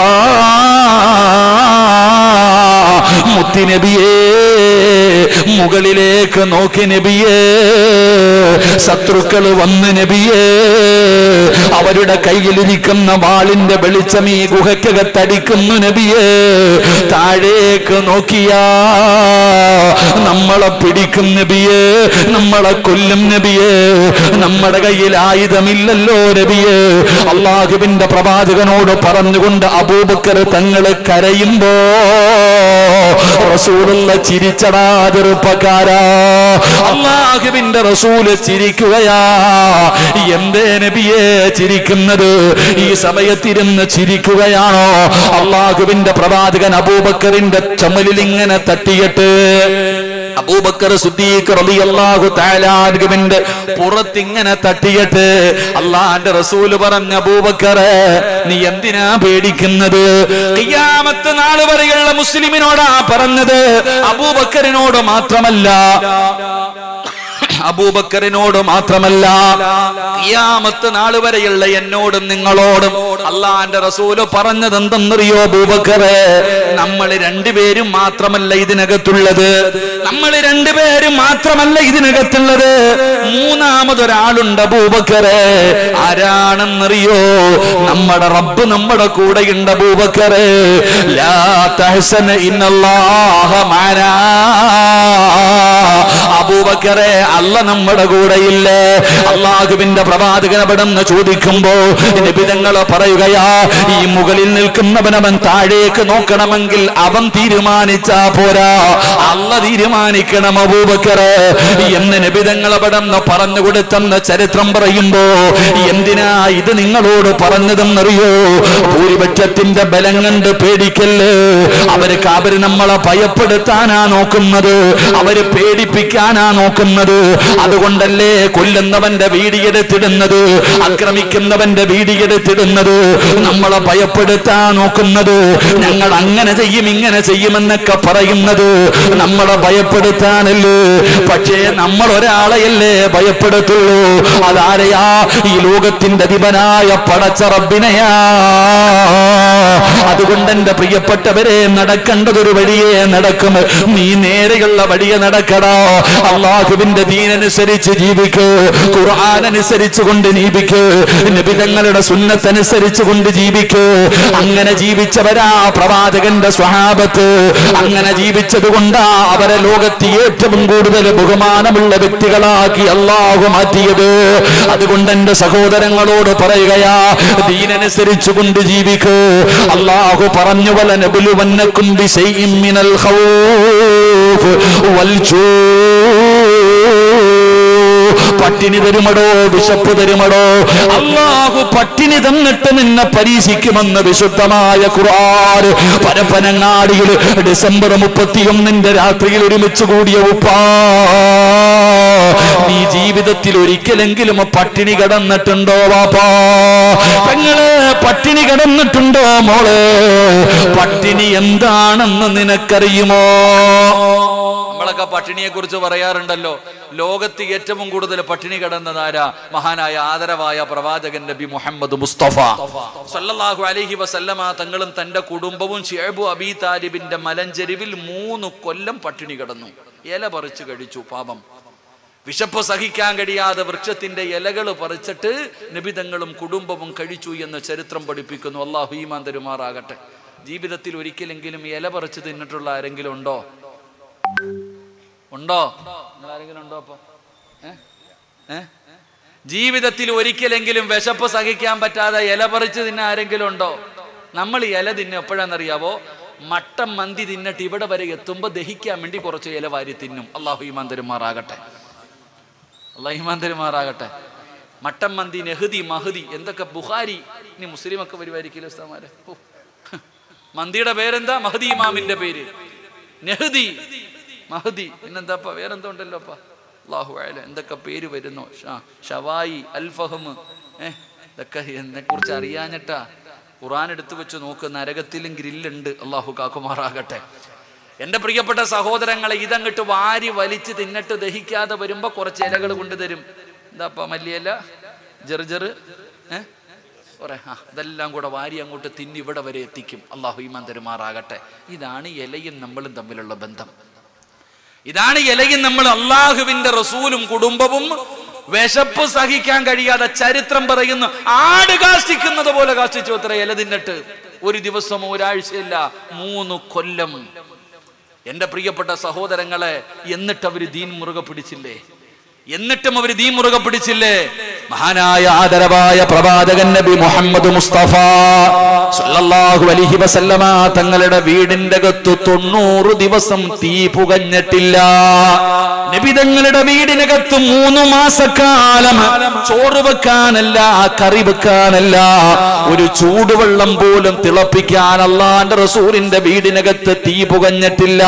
മുത്തി നബിയേ മുകളിലേക്ക് നോക്കി നബിയേ ശത്രുക്കൾ വന്ന് നബിയേ അവരുടെ കയ്യിലിരിക്കുന്ന വാളിന്റെ വെളിച്ചം ഈ ഗുഹയ്ക്കകത്തടിക്കുന്നു നബിയേ താഴേക്ക് നോക്കിയാ നമ്മളെ പിടിക്കും നബിയേ നമ്മളെ കൊല്ലും നബിയേ നമ്മുടെ കയ്യിൽ ആയുധമില്ലല്ലോ നബിയേ അള്ളാഹുവിന്റെ പ്രവാചകനോട് പറഞ്ഞുകൊണ്ട് അബൂബക്കർ തങ്ങള് കരയുമ്പോ റസൂലുള്ള ചിരിച്ചടാ ചെറുപ്പക്കാരാ അള്ളാഹുവിന്റെ റസൂല് ചിരിക്കുകയാ എന്തേ നബിയെ ചിരിക്കുന്നത് ഈ സമയത്തിരുന്ന് ചിരിക്കുകയാണോ അള്ളാഹുവിന്റെ പ്രവാചകൻ അബൂബക്കറിന്റെ ചമലിൽ ഇങ്ങനെ തട്ടിയിട്ട് അബൂബക്കർ സുദ്ദീഖ് റളിയല്ലാഹു തആലാൻഹുവിന്റെ പുറത്തിങ്ങനെ തട്ടിയിട്ട് അള്ളാന്റെ റസൂല് പറഞ്ഞ അബൂബക്കറെ നീ എന്തിനാ പേടിക്കുന്നത് ഖിയാമത്ത് നാൾ വരെയുള്ള മുസ്ലിമിനോടാ പറഞ്ഞത് അബൂബക്കറിനോട് മാത്രമല്ല അബൂബക്കറിനോട് മാത്രമല്ല ഖിയാമത്ത് നാൾ വരെയുള്ള എന്നോടും നിങ്ങളോടും അള്ളാന്റെ റസൂല് പറഞ്ഞത് എന്തെന്നറിയോ അബൂബക്കറെ നമ്മൾ രണ്ടുപേരും മാത്രമല്ല ഇതിനകത്തുള്ളത് നമ്മൾ രണ്ടുപേരും മാത്രമല്ല ഇതിനകത്തുള്ളത് മൂന്നാമതൊരാളുണ്ട് അബൂബക്കറെ ആരാണെന്നറിയോ നമ്മുടെ റബ്ബ് നമ്മുടെ കൂടെയുണ്ട് അബൂബക്കറെ ലാ തഹ്സന ഇന്നല്ലാഹ മാനാ അബൂബക്കറെ അല്ല നമ്മുടെ കൂടെയില്ല അള്ളാഹുവിന്റെ പ്രവാചകൻ അവിടെന്ന് ചോദിക്കുമ്പോ നിബിതങ്ങൾ പറയുകയാ ഈ മുകളിൽ നിൽക്കുന്നവനവൻ താഴേക്ക് നോക്കണമെങ്കിൽ അവൻ തീരുമാനിച്ചാ പോരാ അല്ല തീരുമാനിക്കണം അബൂബക്കറെ എന്ന് നിബിതങ്ങൾ അവിടെന്ന് പറഞ്ഞു കൊടുത്തെന്ന് ചരിത്രം പറയുമ്പോ എന്തിനാ ഇത് നിങ്ങളോട് പറഞ്ഞതെന്നറിയോ ഭൂരിപക്ഷത്തിന്റെ ബലം കണ്ട് പേടിക്കല്ലേ അവർക്ക് അവര് നമ്മളെ ഭയപ്പെടുത്താനാ നോക്കുന്നത് അവര് പേടിപ്പിക്കാൻ കൊല്ലാനാ നോക്കുന്നത് അതുകൊണ്ടല്ലേ കൊല്ലുന്നവന്റെ വീടിയെടുത്തിടുന്നത് ആക്രമിക്കുന്നവന്റെ വീടിയെടുത്തിടുന്നത് നമ്മളെ ഭയപ്പെടുത്താൻ നോക്കുന്നത് ഞങ്ങൾ അങ്ങനെ ചെയ്യും ഇങ്ങനെ ചെയ്യുമെന്നൊക്കെ പറയുന്നത് നമ്മളെ ഭയപ്പെടുത്താനല്ലേ പക്ഷേ നമ്മൾ ഒരാളെയല്ലേ ഭയപ്പെടുത്തുള്ളൂ അതാരെയാ ഈ ലോകത്തിന്റെ അധിപനായ പടച്ച റബ്ബിനെയാ അതുകൊണ്ട് എന്റെ പ്രിയപ്പെട്ടവരെ നടക്കേണ്ടതൊരു വഴിയെ നടക്കും നീ നേരെയുള്ള വഴിയെ നടക്കടാ അള്ളാഹുവിന്റെ ദീനനുസരിച്ച് ജീവിക്ക് ഖുർആൻ അനുസരിച്ച് കൊണ്ട് ജീവിക്ക് നിബിതങ്ങളുടെ സുന്നത്തനുസരിച്ച് കൊണ്ട് ജീവിക്ക് അങ്ങനെ ജീവിച്ചവരാ പ്രവാചകന്റെ സ്വഹാബത്ത് അങ്ങനെ ജീവിച്ചത് കൊണ്ടാ അവരെ ലോകത്ത് ഏറ്റവും കൂടുതൽ ബഹുമാനമുള്ള വ്യക്തികളാക്കി അള്ളാഹു മാറ്റിയത് അതുകൊണ്ട് എന്റെ സഹോദരങ്ങളോട് പറയുകയാ ദീനനുസരിച്ച് കൊണ്ട് ജീവിക്ക് അള്ളാഹു പറഞ്ഞു വല നബുലുവന്നക്കും ബിശൈഇൻ മിനൽ ഖൗഫ് വൽ ജൂ പട്ടിണി തരുമടോ വിശപ്പ് തരുമടോ അള്ളാഹു പട്ടിണി തന്നിട്ട് നിന്നെ പരീക്ഷിക്കുമെന്ന് വിശുദ്ധമായ ഖുർആൻ പരപ്പനങ്ങാടിയിൽ ഡിസംബർ മുപ്പത്തിയൊന്നിന്റെ രാത്രിയിൽ ഒരുമിച്ച് കൂടിയ ഉപ്പാ നീ ജീവിതത്തിൽ ഒരിക്കലെങ്കിലും പട്ടിണി കിടന്നിട്ടുണ്ടോ വാപ്പാ പെങ്ങള് പട്ടിണി കിടന്നിട്ടുണ്ടോ മോളെ പട്ടിണി എന്താണെന്ന് നിനക്കറിയുമോ നമ്മളൊക്കെ പട്ടിണിയെ കുറിച്ച് പറയാറുണ്ടല്ലോ ലോകത്ത് ഏറ്റവും കൂടുതൽ പട്ടിണി കിടന്നതാരാ മഹാനായ ആദരവായ പ്രവാചകൻ നബി മുഹമ്മദ് മുസ്തഫ സല്ലല്ലാഹു അലൈഹി വസല്ലമ തങ്ങളും തന്റെ കുടുംബവും ഷേബു അബി താലിബിന്റെ മലഞ്ചെരിവിൽ മൂന്ന് കൊല്ലം പട്ടിണി കിടന്നു ഇല പറിച്ചു കഴിച്ചു പാപം വിശപ്പ് സഹിക്കാൻ കഴിയാതെ വൃക്ഷത്തിന്റെ ഇലകൾ പറിച്ചിട്ട് നിബിതങ്ങളും കുടുംബവും കഴിച്ചു എന്ന് ചരിത്രം പഠിപ്പിക്കുന്നു അള്ളാഹു ഈമാൻ തരുമാറാകട്ടെ ജീവിതത്തിൽ ഒരിക്കലെങ്കിലും ഇല പറിച്ച് തിന്നിട്ടുള്ള ആരെങ്കിലും ഉണ്ടോ ഉണ്ടോ നിങ്ങൾ ആരെങ്കിലും ഉണ്ടോ അപ്പൊ ഏ? ഏ? ജീവിതത്തിൽ ഒരിക്കലെങ്കിലും വിശപ്പ് സഹിക്കാൻ പറ്റാതെ ഇല പറിച്ച് തിന്ന ആരെങ്കിലും ഉണ്ടോ നമ്മൾ ഈ ഇല തിന്നെ എപ്പോഴാണെന്നറിയാവോ മട്ടൻ മന്തി തിന്നിട്ട് ഇവിടെ വരെ എത്തുമ്പോൾ ദഹിക്കാൻ വേണ്ടി കുറച്ച് ഇല വാരി തിന്നും അള്ളാഹു ഈമാൻ തരുമാറാകട്ടെ അള്ളാഹു ഈമാൻ തരുമാറാകട്ടെ മട്ടൻ മന്തി നെഹദി മഹദി എന്തൊക്കെ ബുഹാരി ഇനി മുസ്ലിം ഒക്കെ വരുമായിരിക്കില്ല ഉസ്താമാരെ ഓ. മന്തിയുടെ പേരെന്താ മഹദി ഇമാമിന്റെ പേര് നെഹദി മഹദി പിന്നെന്താപ്പ വേറെന്തോ ഉണ്ടല്ലോ അപ്പ അള്ളാഹു അയല എന്തൊക്കെ പേര് വരുന്നു ഷാ- ഷവായി അൽഫഹം ഏ ഇതൊക്കെ എന്നെ കുറിച്ച് അറിയാഞ്ഞിട്ടാ ഖുറാൻ എടുത്തു വെച്ച് നോക്ക് നരകത്തിലും ഗ്രില്ലുണ്ട് അള്ളാഹു കാക്കുമാറാകട്ടെ എൻ്റെ പ്രിയപ്പെട്ട സഹോദരങ്ങളെ ഇതങ്ങട്ട് വാരി വലിച്ച് തിന്നിട്ട് ദഹിക്കാതെ വരുമ്പോൾ കുറച്ച് ഇലകൾ കൊണ്ടുതരും എന്താപ്പാ മല്ലിയല ജെറുജെറ് ഏ കുറെ ആ ഇതെല്ലാം കൂടെ വാരി അങ്ങോട്ട് തിന്നി ഇവിടെ വരെ എത്തിക്കും അള്ളാഹു ഈമാൻ തരുമാറാകട്ടെ ഇതാണ് ഇലയും നമ്മളും തമ്മിലുള്ള ബന്ധം ഇതാണ് ഇലയും നമ്മൾ അള്ളാഹുവിന്റെ റസൂലും കുടുംബവും വിശപ്പ് സഹിക്കാൻ കഴിയാതെ ചരിത്രം പറയുന്നു ആട് കാഷ്ടിക്കുന്നത് പോലെ കാഷ്ടിച്ചു അത്ര ഇല തിന്നിട്ട് ഒരു ദിവസമോ ഒരാഴ്ചയില്ല മൂന്ന് കൊല്ലം എന്റെ പ്രിയപ്പെട്ട സഹോദരങ്ങളെ എന്നിട്ട് അവര് ദീൻ മുറുകെ പിടിച്ചില്ലേ എന്നിട്ടും അവര് ദീൻ മുറുകെ പിടിച്ചില്ലേ മഹാനായ ആദരവായ പ്രവാചകൻ നബി മുഹമ്മദ് മുസ്തഫ സല്ലല്ലാഹു അലൈഹി വസല്ലമ തങ്ങളുടെ വീടിന്റെ അകത്ത് തൊണ്ണൂറ് ദിവസം തീ പുകഞ്ഞിട്ടില്ല നബി തങ്ങളുടെ വീടിനകത്ത് മൂന്ന് മാസക്കാലം ചോറ് വെക്കാനല്ല കറി വെക്കാനല്ല ഒരു ചൂടുവെള്ളം പോലും തിളപ്പിക്കാൻ അള്ളാന്റെ റസൂലിന്റെ വീടിനകത്ത് തീ പുകഞ്ഞിട്ടില്ല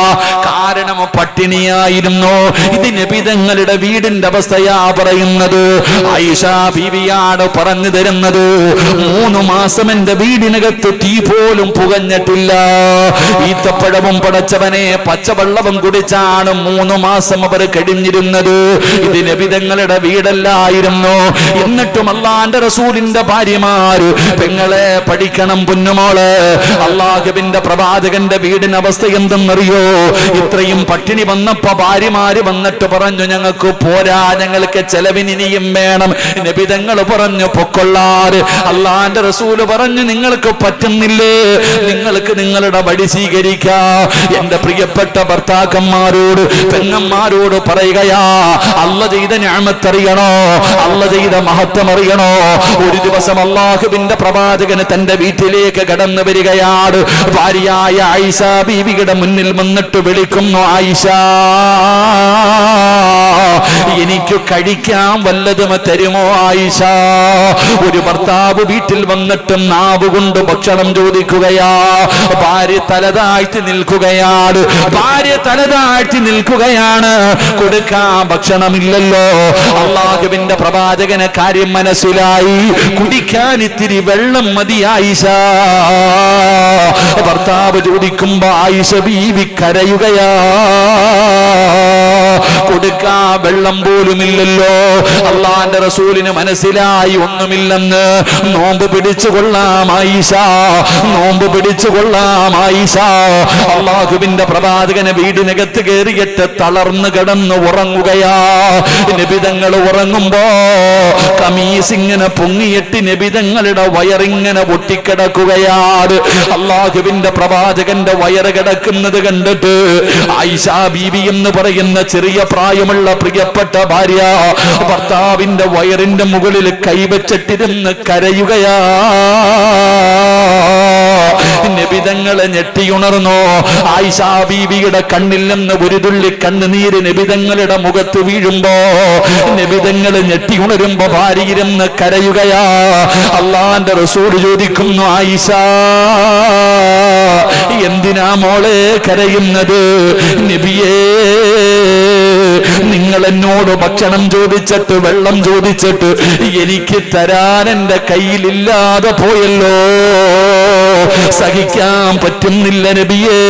കാരണം പട്ടിണിയായിരുന്നു ഇത് നബിതങ്ങളുടെ വീടിന്റെ അവസ്ഥയാ പറയുന്നത് ഐഷ ബീവിയാണ് പറഞ്ഞു തരുന്നത് മൂന്ന് മാസം എന്റെ വീടിനകത്ത് തീ പോലും പുകഞ്ഞിട്ടില്ല ഈത്തപ്പഴവും പടച്ചവനെ പച്ചവെള്ളവും കുടിച്ചാണ് മൂന്ന് മാസം അവർ കഴിഞ്ഞിരുന്നത് ഇത് നബിതങ്ങളുടെ വീടല്ലായിരുന്നു എന്നിട്ടും അള്ളാന്റെ റസൂലിന്റെ ഭാര്യമാര് പെങ്ങളെ പഠിക്കണം പൊന്നുമോള് അള്ളാഹുവിന്റെ പ്രവാചകന്റെ വീടിന് അവസ്ഥ എന്തെന്നറിയോ ഇത്രയും പട്ടിണി വന്നപ്പോ ഭാര്യമാര് വന്നിട്ട് പറഞ്ഞു ഞങ്ങൾക്ക് പോരാ ഞങ്ങൾക്ക് ചെലവിന് ഇനിയും വേണം നബിതങ്ങൾ പറഞ്ഞു പൊക്കൊള്ളാറ് അള്ളാന്റെ റസൂല് പറഞ്ഞു നിങ്ങൾക്ക് പറ്റുന്നില്ലേ നിങ്ങൾക്ക് നിങ്ങളുടെ വഴി സ്വീകരിക്കാ എന്റെ പ്രിയപ്പെട്ട ഭർത്താക്കന്മാരോട് പെങ്ങന്മാരോട് പറയുകയാ അല്ല ചെയ്ത ഞാമത്തറിയണോ അല്ല ചെയ്ത മഹത്വം അറിയണോ ഒരു ദിവസം അള്ളാഹുവിന്റെ പ്രവാചകന് തന്റെ വീട്ടിലേക്ക് കടന്നു വരികയാണ് ഭാര്യയായ ആയിഷ ബീവിയുടെ മുന്നിൽ വന്നിട്ട് വിളിക്കുന്നു ആയിഷ എനിക്ക് എനിക്ക് കഴിക്കാൻ വല്ലതും തരുമോ ആയിഷ ഒരു ഭർത്താവ് വീട്ടിൽ വന്നിട്ട് നാവ് കൊണ്ട് ഭക്ഷണം ചോദിക്കുകയാ ഭാര്യ തലതാഴ്ത്തി നിൽക്കുകയാണ് ഭാര്യ തലതാഴ്ത്തി നിൽക്കുകയാണ് കൊടുക്കാൻ ഭക്ഷണമില്ലല്ലോ അള്ളാഹുവിന്റെ പ്രവാചകന് കാര്യം മനസ്സിലായി കുടിക്കാൻ ഇത്തിരി വെള്ളം മതി ആയിഷ ഭർത്താവ് ചോദിക്കുമ്പോ ആയിഷ ബീവി കരയുകയാ കൊടുക്കാ വെള്ളം പോലുമില്ലല്ലോ അള്ളാന്റെ റസൂലിന് മനസ്സിലായി ഒന്നുമില്ലെന്ന് നോമ്പ് പിടിച്ചു കൊള്ളാം ആയിഷ നോമ്പ് പിടിച്ചു കൊള്ളാം ആയിഷ അള്ളാഹുവിന്റെ പ്രവാചകന് വീടിനകത്ത് കയറിയിട്ട് തളർന്നു കിടന്ന് ഉറങ്ങുകയാ നിബിതങ്ങൾ ഉറങ്ങുമ്പോ കമീസ് ഇങ്ങനെ പൊങ്ങിയിട്ട് നിബിതങ്ങളുടെ വയറിങ്ങനെ പൊട്ടിക്കിടക്കുകയാണ് അള്ളാഹുവിന്റെ പ്രവാചകന്റെ വയറ് കിടക്കുന്നത് കണ്ടിട്ട് ആയിഷ ബീവി എന്ന് പറയുന്ന ചെറിയ പ്രായമുള്ള പ്രിയപ്പെട്ട ഭാര്യ ഭർത്താവിന്റെ വയറിന്റെ മുകളിൽ കൈവച്ചിട്ടിരുന്ന് കരയുകയാ നബിതങ്ങളെ ഞെട്ടിയുണർന്നോ ആയിഷ ബീവിയുടെ കണ്ണിൽ നിന്ന് ഒരു തുള്ളി കണ്ണുനീര് നബിതങ്ങളുടെ മുഖത്ത് വീഴുമ്പോ നബിതങ്ങള് ഞെട്ടിയുണരുമ്പോ ഭാര്യയിരുന്ന് കരയുകയാ അള്ളാന്റെ റസൂൽ ചോദിക്കുന്നു ആയിഷ എന്തിനാ മോളെ കരയുന്നത് നബിയേ നിങ്ങൾ എന്നോട് ഭക്ഷണം ചോദിച്ചിട്ട് വെള്ളം ചോദിച്ചിട്ട് എനിക്ക് തരാൻ എന്റെ കയ്യിലില്ലാതെ പോയല്ലോ സഹിക്കാൻ പറ്റുന്നില്ല നബിയേ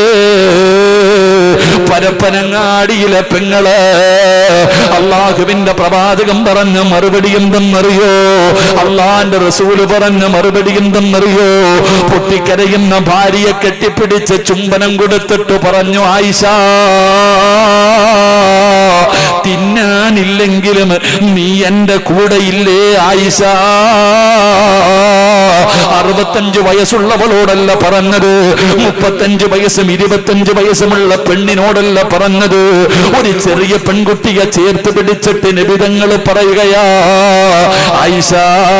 പരപ്പനങ്ങാടിയിലെ പെങ്ങള് അള്ളാഹുവിന്റെ പ്രവാചകം പറഞ്ഞ മറുപടി എന്തെന്നറിയോ അള്ളാന്റെ റസൂല് പറഞ്ഞ മറുപടി എന്തെന്നറിയോ പൊട്ടിക്കരയുന്ന ഭാര്യയെ കെട്ടിപ്പിടിച്ച് ചുംബനം കൊടുത്തിട്ട് പറഞ്ഞു ആയിഷ തിന്നാനില്ലെങ്കിലും നീ എന്റെ കൂടെയില്ലേ ആയിഷ അറുപത്തഞ്ച് വയസ്സുള്ളവളോടല്ല പറഞ്ഞത് മുപ്പത്തഞ്ച് വയസ്സും ഇരുപത്തഞ്ച് വയസ്സുമുള്ള പെണ്ണിനോടല്ല പറഞ്ഞത് ഒരു ചെറിയ പെൺകുട്ടിയെ ചേർത്ത് പിടിച്ചിട്ട് നിബിതങ്ങൾ പറയുകയാ ആയിഷ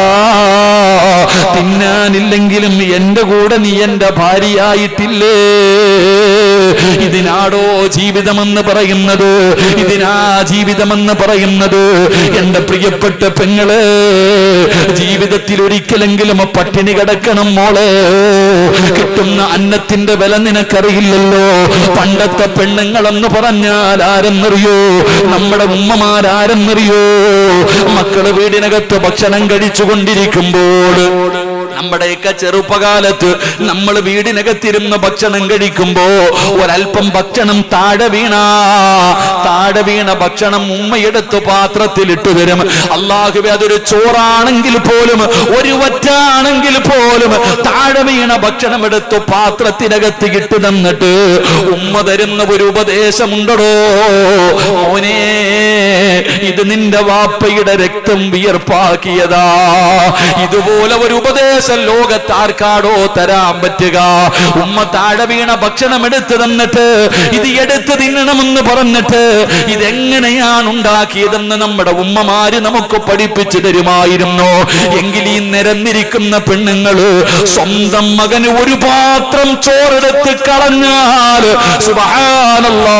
തിന്നാനില്ലെങ്കിലും എന്റെ കൂടെ നീ എന്റെ ഭാര്യയായിട്ടില്ലേ ഇതിനാടോ ജീവിതമെന്ന് പറയുന്നത് ഇതിനാ ജീവിതമെന്ന് പറയുന്നത് എന്റെ പ്രിയപ്പെട്ട പെങ്ങള് ജീവിതത്തിൽ ഒരിക്കലെങ്കിലും പട്ടിണി കിടക്കണം മോളെ കിട്ടുന്ന അന്നത്തിന്റെ വില നിനക്കറിയില്ലല്ലോ പണ്ടത്തെ പെണ്ണുങ്ങളെന്ന് പറഞ്ഞാൽ ആരെന്നറിയോ നമ്മുടെ ഉമ്മമാരാരെന്നറിയോ മക്കള് വീടിനകത്ത് ഭക്ഷണം കഴിച്ചു കൊണ്ടിരിക്കുമ്പോൾ നമ്മുടെയൊക്കെ ചെറുപ്പകാലത്ത് നമ്മൾ വീടിനകത്തിരുന്ന് ഭക്ഷണം കഴിക്കുമ്പോ ഒരല്പം ഭക്ഷണം താഴെ വീണ താഴെ വീണ ഭക്ഷണം ഉമ്മയെടുത്ത് പാത്രത്തിൽ ഇട്ടു തരും അള്ളാഹുബെ അതൊരു ചോറാണെങ്കിൽ പോലും ഒരു വറ്റാണെങ്കിൽ പോലും താഴെ വീണ ഭക്ഷണം എടുത്ത് പാത്രത്തിനകത്ത് ഇട്ടു തന്നിട്ട് ഉമ്മ തരുന്ന ഒരു ഉപദേശമുണ്ടോ മോനെ ഇത് നിന്റെ വാപ്പയുടെ രക്തം വിയർപ്പാക്കിയതാ ഇതുപോലെ ഒരു ഉപദേശം ലോകത്ത് ആർക്കാടോ തരാൻ പറ്റുക ഉമ്മ താഴെ വീണ ഭക്ഷണം എടുത്തു തന്നിട്ട് ഇത് എടുത്ത് തിന്നണമെന്ന് പറഞ്ഞിട്ട് ഇതെങ്ങനെയാണ് ഉണ്ടാക്കിയതെന്ന് നമ്മുടെ ഉമ്മമാര് നമുക്ക് പഠിപ്പിച്ചു തരുമായിരുന്നു എങ്കിൽ ഈ നിരന്നിരിക്കുന്ന പെണ്ണുങ്ങള് സ്വന്തം മകന് ഒരു പാത്രം ചോറെടുത്ത് കളഞ്ഞാൽ സുബ്ഹാനല്ലാ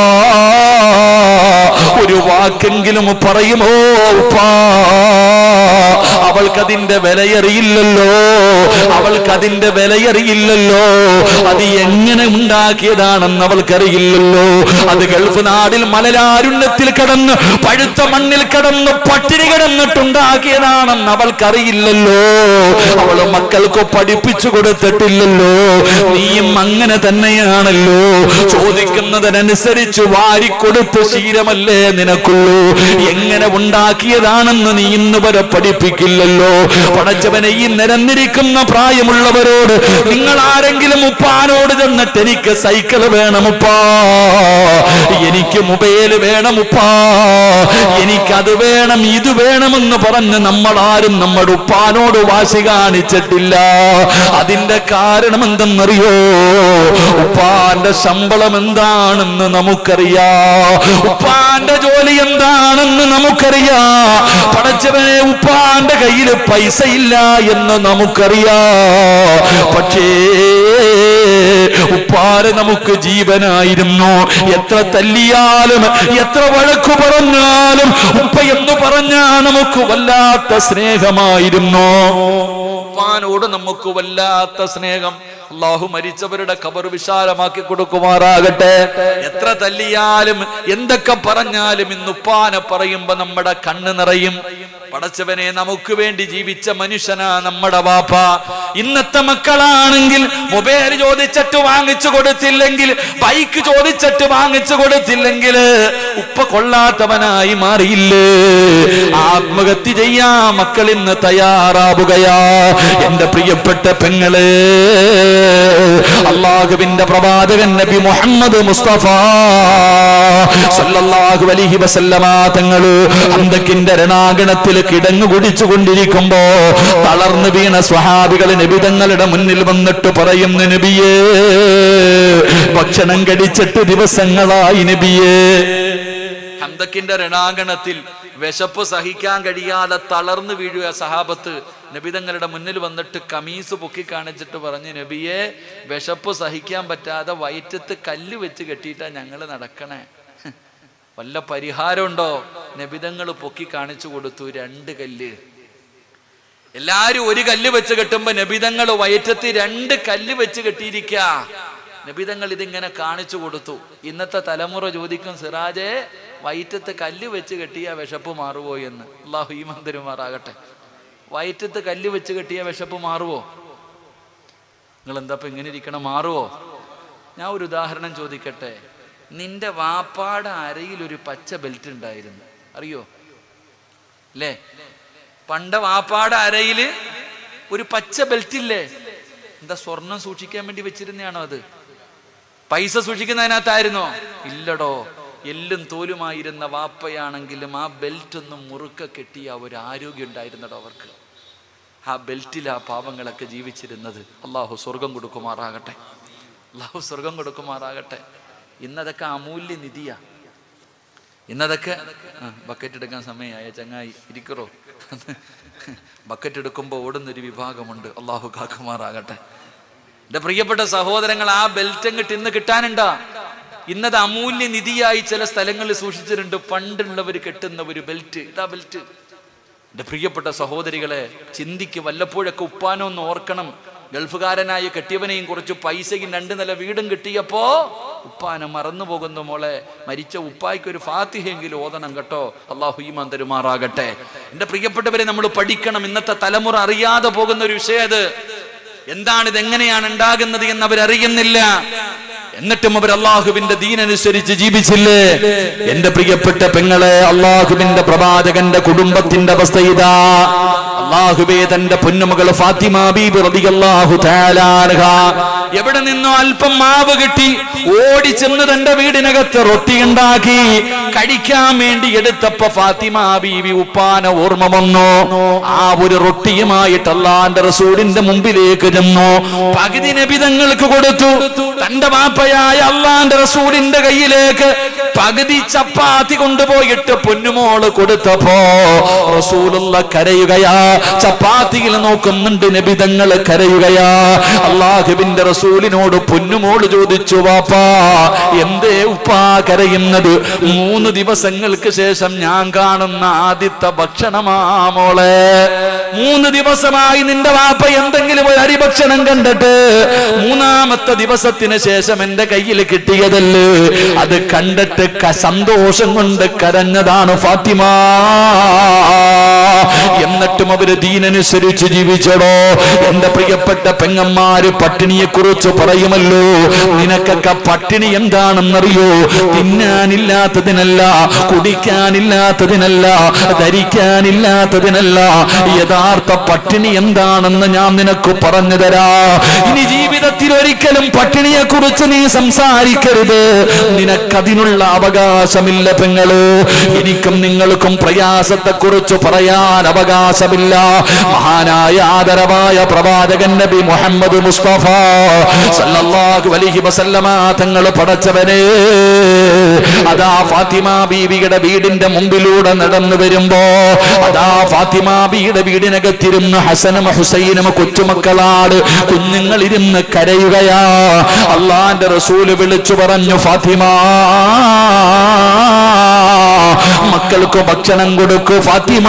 ഒരു വാക്കെങ്കിലും പറയുമോ ഉപ്പാ അവൾക്കതിന്റെ വിലയറിയില്ലല്ലോ അവൾക്കതിന്റെ വിലയറിയില്ലല്ലോ അത് എങ്ങനെ ഉണ്ടാക്കിയതാണെന്ന് അവൾക്കറിയില്ലല്ലോ അത് ഗൾഫ് നാടിൽ മലരാരുണ്യത്തിൽ കിടന്ന് പഴുത്ത മണ്ണിൽ കിടന്ന് പട്ടിണി കിടന്നിട്ടുണ്ടാക്കിയതാണെന്ന് അവൾക്കറിയില്ലല്ലോ അവള് മക്കൾക്ക് പഠിപ്പിച്ചു കൊടുത്തിട്ടില്ലല്ലോ നീയും അങ്ങനെ തന്നെയാണല്ലോ ചോദിക്കുന്നതിനനുസരിച്ച് വാരിക്കൊടുത്ത് ശീലമല്ലേ നിനക്കുള്ളൂ എങ്ങനെ ഉണ്ടാക്കിയതാണെന്ന് നീ ഇന്ന് വരെ പഠിപ്പിക്കില്ലല്ലോ പടച്ചവനെ ഈ നിരന്നിരിക്കുന്ന പ്രായമുള്ളവരോട് നിങ്ങൾ ആരെങ്കിലും ഉപ്പാനോട് ചെന്നിട്ട് എനിക്ക് സൈക്കിൾ വേണം ഉപ്പാ എനിക്ക് മൊബൈൽ വേണം ഉപ്പാ എനിക്കത് വേണം ഇത് വേണമെന്ന് പറഞ്ഞ് നമ്മൾ ആരും നമ്മുടെ ഉപ്പാനോട് വാശി കാണിച്ചിട്ടില്ല അതിന്റെ കാരണം എന്തെന്നറിയോ ഉപ്പാന്റെ ശമ്പളം എന്താണെന്ന് നമുക്കറിയാ ഉപ്പാന്റെ ജോലി എന്താണെന്ന് നമുക്കറിയാ പടച്ചവനെ ഉപ്പാന്റെ കയ്യിൽ പൈസ ഇല്ല എന്ന് നമുക്കറിയാ പക്ഷേ ഉപ്പാര് നമുക്ക് ജീവനായിരുന്നു എത്ര തല്ലിയാലും എത്ര വഴക്കു പറഞ്ഞാലും ഉപ്പ എന്ന് പറഞ്ഞാ നമുക്ക് വല്ലാത്ത സ്നേഹമായിരുന്നു ഉപ്പാനോട് നമുക്ക് വല്ലാത്ത സ്നേഹം അള്ളാഹു മരിച്ചവരുടെ ഖബർ വിശാലമാക്കി കൊടുക്കുമാറാകട്ടെ എത്ര തല്ലിയാലും എന്തൊക്കെ പറഞ്ഞാലും ഇന്നുപ്പാനെ പറയുമ്പോ നമ്മുടെ കണ്ണ് നിറയും പടച്ചവനെ നമുക്ക് വേണ്ടി ജീവിച്ച മനുഷ്യനാ നമ്മുടെ വാപ്പ ഇന്നത്തെ മക്കളാണെങ്കിൽ മൊബൈൽ ചോദിച്ചിട്ട് വാങ്ങിച്ചു കൊടുത്തില്ലെങ്കിൽ ബൈക്ക് ചോദിച്ചിട്ട് വാങ്ങിച്ചു കൊടുത്തില്ലെങ്കിൽ ഉപ്പ കൊള്ളാത്തവനായി മാറിയില്ലേ ആത്മഹത്യ ചെയ്യാ മക്കൾ ഇന്ന് തയ്യാറാവുകയാ എന്റെ പ്രിയപ്പെട്ട പെങ്ങള് അള്ളാഹുവിന്റെ പ്രവാചകൻ നബി മുഹമ്മദ് മുസ്തഫ സല്ലല്ലാഹു അലൈഹി വസല്ലമ തങ്ങള് അന്തക്കിന്റെ രണാഗണത്തിൽ കിടങ്ങു കുടിച്ചു കൊണ്ടിരിക്കുമ്പോ തളർന്നു വീണ സ്വഹാബികൾ നബിതങ്ങളുടെ മുന്നിൽ വന്നിട്ട് പറയുന്നു നബിയേ ഭക്ഷണം കടിച്ചിട്ട് ദിവസങ്ങളായി നബിയേ ഹന്തക്കിന്റെ രണാങ്കണത്തിൽ വിശപ്പ് സഹിക്കാൻ കഴിയാതെ തളർന്നു വീഴുക സഹാബത്ത് നബിതങ്ങളുടെ മുന്നിൽ വന്നിട്ട് കമീസ് പൊക്കി കാണിച്ചിട്ട് പറഞ്ഞു നബിയെ വിശപ്പ് സഹിക്കാൻ പറ്റാതെ വയറ്റത്ത് കല്ല് വെച്ച് കെട്ടിയിട്ടാ ഞങ്ങൾ നടക്കണേ വല്ല പരിഹാരമുണ്ടോ നബിതങ്ങൾ പൊക്കി കാണിച്ചു കൊടുത്തു രണ്ട് കല്ല് എല്ലാരും ഒരു കല്ല് വെച്ച് കെട്ടുമ്പോ നബിതങ്ങൾ വയറ്റത്ത് രണ്ട് കല്ല് വെച്ച് കെട്ടിയിരിക്ക നബിതങ്ങൾ ഇതിങ്ങനെ കാണിച്ചു കൊടുത്തു ഇന്നത്തെ തലമുറ ചോദിക്കും സിറാജെ വയറ്റത്ത് കല്ല് വെച്ച് കെട്ടിയ വിശപ്പ് മാറുവോ എന്ന് അള്ളാഹു ഈ മന്ദിരമാറാകട്ടെ വയറ്റത്ത് കല്ല് വെച്ച് കെട്ടിയ വിശപ്പ് മാറുവോ നിങ്ങൾ എന്താ ഇപ്പൊ ഇങ്ങനെ ഇരിക്കണം മാറുവോ ഞാൻ ഒരു ഉദാഹരണം ചോദിക്കട്ടെ നിന്റെ വാപ്പാടെ അരയിൽ ഒരു പച്ച ബെൽറ്റ് ഉണ്ടായിരുന്നു അറിയോ അല്ലേ പണ്ട വാപ്പാടെ അരയില് ഒരു പച്ച ബെൽറ്റ് ഇല്ലേ എന്താ സ്വർണം സൂക്ഷിക്കാൻ വേണ്ടി വെച്ചിരുന്നയാണോ അത് പൈസ സൂക്ഷിക്കുന്നതിനകത്തായിരുന്നോ ഇല്ലടോ എല്ലും തോലുമായിരുന്ന വാപ്പയാണെങ്കിലും ആ ബെൽറ്റ് ഒന്നും മുറുക്ക കെട്ടിയ ഒരു ആരോഗ്യം ഉണ്ടായിരുന്നടോ അവർക്ക് ആ ബെൽറ്റിൽ ആ പാവങ്ങളൊക്കെ ജീവിച്ചിരുന്നത് അള്ളാഹു സ്വർഗം കൊടുക്കുമാറാകട്ടെ അള്ളാഹു സ്വർഗം കൊടുക്കുമാറാകട്ടെ ഇന്നതൊക്കെ അമൂല്യ നിധിയാ ഇന്നതൊക്കെ ആ, ബക്കറ്റ് എടുക്കാൻ സമയമായ ചങ്ങായി ഇരിക്കറോ ബക്കറ്റ് എടുക്കുമ്പോൾ ഓടുന്നൊരു വിഭാഗമുണ്ട് അള്ളാഹു കാക്കുമാറാകട്ടെ എന്റെ പ്രിയപ്പെട്ട സഹോദരങ്ങൾ ആ ബെൽറ്റ് അങ്ങോട്ട് ഇന്ന് കിട്ടാനുണ്ടാ ഇന്നത് അമൂല്യ നിധിയായി ചില സ്ഥലങ്ങളിൽ സൂക്ഷിച്ചിട്ടുണ്ട് പണ്ടുള്ളവർ കെട്ടുന്ന ഒരു ബെൽറ്റ് ഇതാ ബെൽറ്റ് എന്റെ പ്രിയപ്പെട്ട സഹോദരികളെ ചിന്തിക്ക് വല്ലപ്പോഴൊക്കെ ഉപ്പാനോ ഒന്ന് ഓർക്കണം ഗൾഫുകാരനായ കെട്ടിയവനെയും കുറച്ച് പൈസയും രണ്ട് നില വീടും കിട്ടിയപ്പോ ഉപ്പാനെ മറന്നു പോകുന്നു മോളെ മരിച്ച ഉപ്പായ്ക്ക് ഒരു ഫാത്തിഹെങ്കിലും ഓതണം കേട്ടോ അള്ളാഹു ഈമാൻ തരുമാറാകട്ടെ എന്റെ പ്രിയപ്പെട്ടവരെ നമ്മൾ പഠിക്കണം ഇന്നത്തെ തലമുറ അറിയാതെ പോകുന്ന ഒരു വിഷയം അത് എന്താണ് ഇത് എങ്ങനെയാണ് ഉണ്ടാകുന്നത് എന്ന് അവരറിയുന്നില്ല എന്നിട്ടും അവർ അള്ളാഹുവിന്റെ ദീനനുസരിച്ച് ജീവിച്ചില്ലേ എന്റെ പ്രിയപ്പെട്ട പെങ്ങളെ അള്ളാഹുവിന്റെ പ്രവാചകന്റെ കുടുംബത്തിന്റെ അവസ്ഥ ഇതാ അള്ളാഹുബേ തന്റെ പൊന്നുമകൾ ഫാത്തിമ ബീബി റളിയല്ലാഹു തആല അൻഹ എവിടെ നിന്നോ അല്പം മാവ് കിട്ടി ഓടി ചെന്ന് തന്റെ വീടിനകത്ത് റൊട്ടി ഉണ്ടാക്കി കഴിക്കാൻ വേണ്ടി എടുത്തപ്പോ ഫാത്തിമ ബീവി ഉപ്പാന ഓർമ്മ വന്നു ആ ഒരു റൊട്ടിയുമായിട്ട് അള്ളാന്റെ റസൂലിന്റെ മുമ്പിലേക്ക് ചെന്നു പകുതി നബിതങ്ങൾക്ക് കൊടുത്തു തന്റെ വാപ്പയായ അള്ളാന്റെ റസൂലിന്റെ കയ്യിലേക്ക് പകുതി ചപ്പാത്തി കൊണ്ടുപോയിട്ട് പൊന്നുമോള് കൊടുത്തപ്പോ റസൂലുള്ള കരയുകയാ ചപ്പാത്തിയിൽ നോക്കുന്നുണ്ട് നബിതങ്ങള് കരയുകയാ അള്ളാഹുവിന്റെ റസൂലിനോട് പൊന്നുമോള് ചോദിച്ചു വാപ്പാ എന്തേ ഉപ്പാ കരയുന്നത് മൂന്ന് ദിവസങ്ങൾക്ക് ശേഷം ഞാൻ കാണുന്ന ആദ്യത്തെ ഭക്ഷണമാ മോളെ മൂന്ന് ദിവസമായി നിന്റെ വാപ്പ എന്തെങ്കിലും ഒരു അരിഭക്ഷണം കണ്ടിട്ട് മൂന്നാമത്തെ ദിവസത്തിന് ശേഷം എന്റെ കയ്യിൽ കിട്ടിയതല്ലേ അത് കണ്ടിട്ട് ക- സന്തോഷം കൊണ്ട് കരഞ്ഞതാണ് ഫാത്തിമ എന്നിട്ടും അവര് ദീനനുസരിച്ച് ജീവിച്ചടോ എന്റെ പ്രിയപ്പെട്ട പെങ്ങന്മാര് പട്ടിണിയെ കുറിച്ച് പറയുമല്ലോ നിനക്കൊക്കെ പട്ടിണി എന്താണെന്നറിയോ തിന്നാനില്ലാത്തതിനല്ല കുടിക്കാനില്ലാത്തതിനല്ല ധരിക്കാനില്ലാത്തതിനല്ല യഥാർത്ഥ പട്ടിണി എന്താണെന്ന് ഞാൻ നിനക്ക് പറഞ്ഞു തരാ ഇനി ജീവിതത്തിൽ ഒരിക്കലും പട്ടിണിയെ കുറിച്ച് നീ സംസാരിക്കരുത് നിനക്കതിനുള്ള അവകാശമില്ല പെങ്ങള് എനിക്കും നിങ്ങൾക്കും പ്രയാസത്തെ കുറിച്ച് പറയാൻ പറയാൻ അവകാശമില്ല മഹാനായ ആദരവായ പ്രവാചകൻ നബി മുഹമ്മദ് മുസ്തഫ സല്ലല്ലാഹു അലൈഹി വസല്ലമ തങ്ങൾ പടച്ചവനെ അതാ ഫാത്തിമ ബീവിയുടെ വീടിന്റെ മുമ്പിലൂടെ നടന്നു വരുമ്പോ അതാ ഫാത്തിമ ബീയുടെ വീടിനകത്തിരുന്ന് ഹസനും ഹുസൈനും കൊച്ചുമക്കളാട് കുഞ്ഞുങ്ങൾ ഇരുന്ന് കരയുകയാ അള്ളാന്റെ റസൂല് വിളിച്ചു പറഞ്ഞു ഫാത്തിമ മക്കൾക്ക് ഭക്ഷണം കൊടുക്കൂ ഫാത്തിമ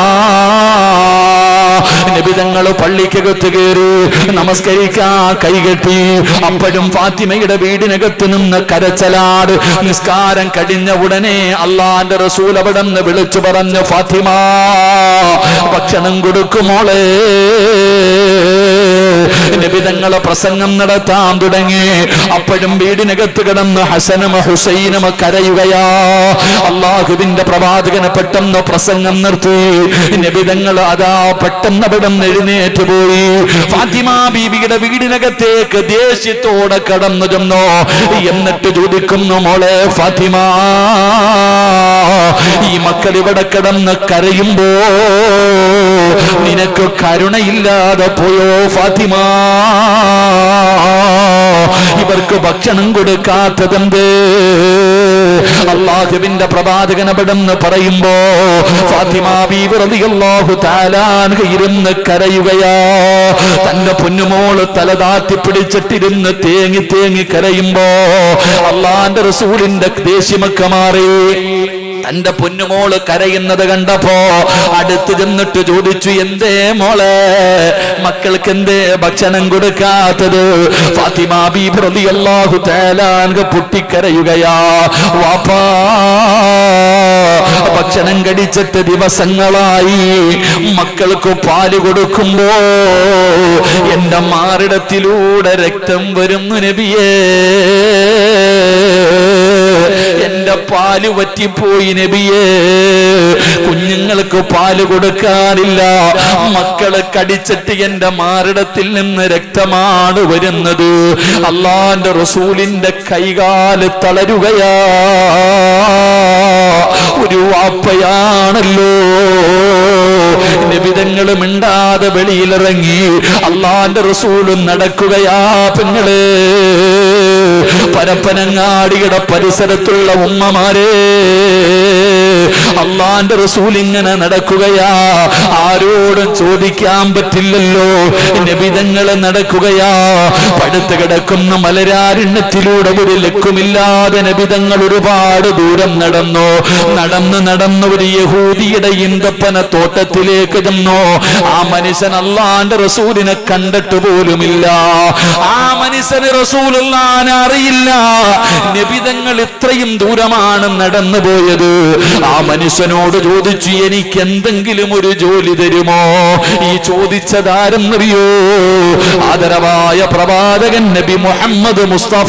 നിബിതങ്ങൾ പള്ളിക്കകത്ത് കയറി നമസ്കരിക്കാ കൈകെട്ടി അപ്പോഴും ഫാത്തിമയുടെ വീടിനകത്ത് നിന്ന് കരച്ചലാട് നിസ്കാരം കഴിഞ്ഞ ഉടനെ അള്ളാന്റെ റസൂൽ അവിടെ നിന്ന് വിളിച്ചു പറഞ്ഞു ഫാത്തിമ ഭക്ഷണം കൊടുക്കുമോളെ നിബിതങ്ങളെ പ്രസംഗം നടത്താൻ തുടങ്ങി അപ്പോഴും വീടിനകത്ത് കിടന്ന് ഹസനും ഹുസൈനും കരയുകയാ അള്ളാഹുവിന്റെ പ്രവാചകനെ പെട്ടെന്ന് പ്രസംഗം നിർത്തി നിബിതങ്ങൾ അതാ പെട്ടെന്ന് അവിടെ നിന്ന് എഴുന്നേറ്റ് പോയി ഫാത്തിമ ബീബിയുടെ വീടിനകത്തേക്ക് ദേഷ്യത്തോടെ കടന്നു ചെന്നു എന്നിട്ട് ചോദിക്കുന്നു മോളെ ഫാത്തിമ ഈ മക്കൾ ഇവിടെ കിടന്ന് കരയുമ്പോ നിനക്ക് കരുണയില്ലാതെ പോയോ ഫാത്തിമ ഇവർക്ക് ഭക്ഷണം കൊടുക്കാത്തതെന്ത് അള്ളാഹുവിന്റെ പ്രവാചകൻ അവിടെന്ന് പറയുമ്പോ ഫാത്തിമ ബീവി റളിയല്ലാഹു തആലാൻഹ ഇരുന്ന് കരയുകയാ തന്റെ പൊന്നുമോള് തലതാത്തി പിടിച്ചിട്ടിരുന്ന് തേങ്ങി തേങ്ങി കരയുമ്പോ അള്ളാന്റെ റസൂലിന്റെ ദേഷ്യമൊക്കെ മാറി തന്റെ പൊന്നുമോള് കരയുന്നത് കണ്ടപ്പോ അടുത്ത് ചെന്നിട്ട് ചോദിച്ചു എന്തേ മോളെ മക്കൾക്ക് എന്തേ ഭക്ഷണം കൊടുക്കാത്തത് ഫാത്തിമ ബീബി റളിയല്ലാഹു തആലാൻഹ പൊട്ടിക്കരയുകയാ വാപ്പാ ഭക്ഷണം കടിച്ചിട്ട് ദിവസങ്ങളായി മക്കൾക്ക് പാല് കൊടുക്കുമ്പോ എന്റെ മാറിടത്തിലൂടെ രക്തം വരുന്നു നബിയേ എന്റെ പാല് വറ്റിപ്പോയി നബിയേ കുഞ്ഞുങ്ങൾക്ക് പാല് കൊടുക്കാനില്ല മക്കള് കടിച്ചിട്ട് എന്റെ മാറിടത്തിൽ നിന്ന് രക്തമാണ് വരുന്നത് അള്ളാന്റെ റസൂലിന്റെ കൈകാല് തളരുകയാ ഒരു വാപ്പയാണല്ലോ നിബിതങ്ങൾ മിണ്ടാതെ വെളിയിലിറങ്ങി അള്ളാന്റെ റസൂലും നടക്കുകയാ പെങ്ങള് പരപ്പനങ്ങാടിയുടെ പരിസരത്തുള്ള ഉമ്മമാരെ അള്ളാന്റെ റസൂൽ ഇങ്ങനെ നടക്കുകയാ ആരോടും ചോദിക്കാൻ പറ്റില്ലല്ലോ നബിതങ്ങള് നടക്കുകയാ പടുത്ത് കിടക്കുന്ന മലരാരണ്യത്തിലൂടെ ഒരു ലക്കുമില്ലാതെ നബിതങ്ങൾ ഒരുപാട് ദൂരം നടന്നു നടന്ന് നടന്ന് ഒരു യഹൂദിയുടെ ഇന്തപ്പന തോട്ടത്തിലേക്ക് ചെന്നു ആ മനുഷ്യൻ അള്ളാന്റെ റസൂലിനെ കണ്ടിട്ട് പോലുമില്ല ആ മനുഷ്യന് റസൂലുള്ളാനെ അറിയില്ല നബിതങ്ങൾ ഇത്രയും ദൂരമാണ് നടന്നു പോയത് ആ മനുഷ്യനോട് ചോദിച്ചു എനിക്ക് എന്തെങ്കിലും ഒരു ജോലി തരുമോ ഈ ചോദിച്ചതാരെന്നറിയോ ആദരവായ പ്രവാചകൻ നബി മുഹമ്മദ് മുസ്തഫ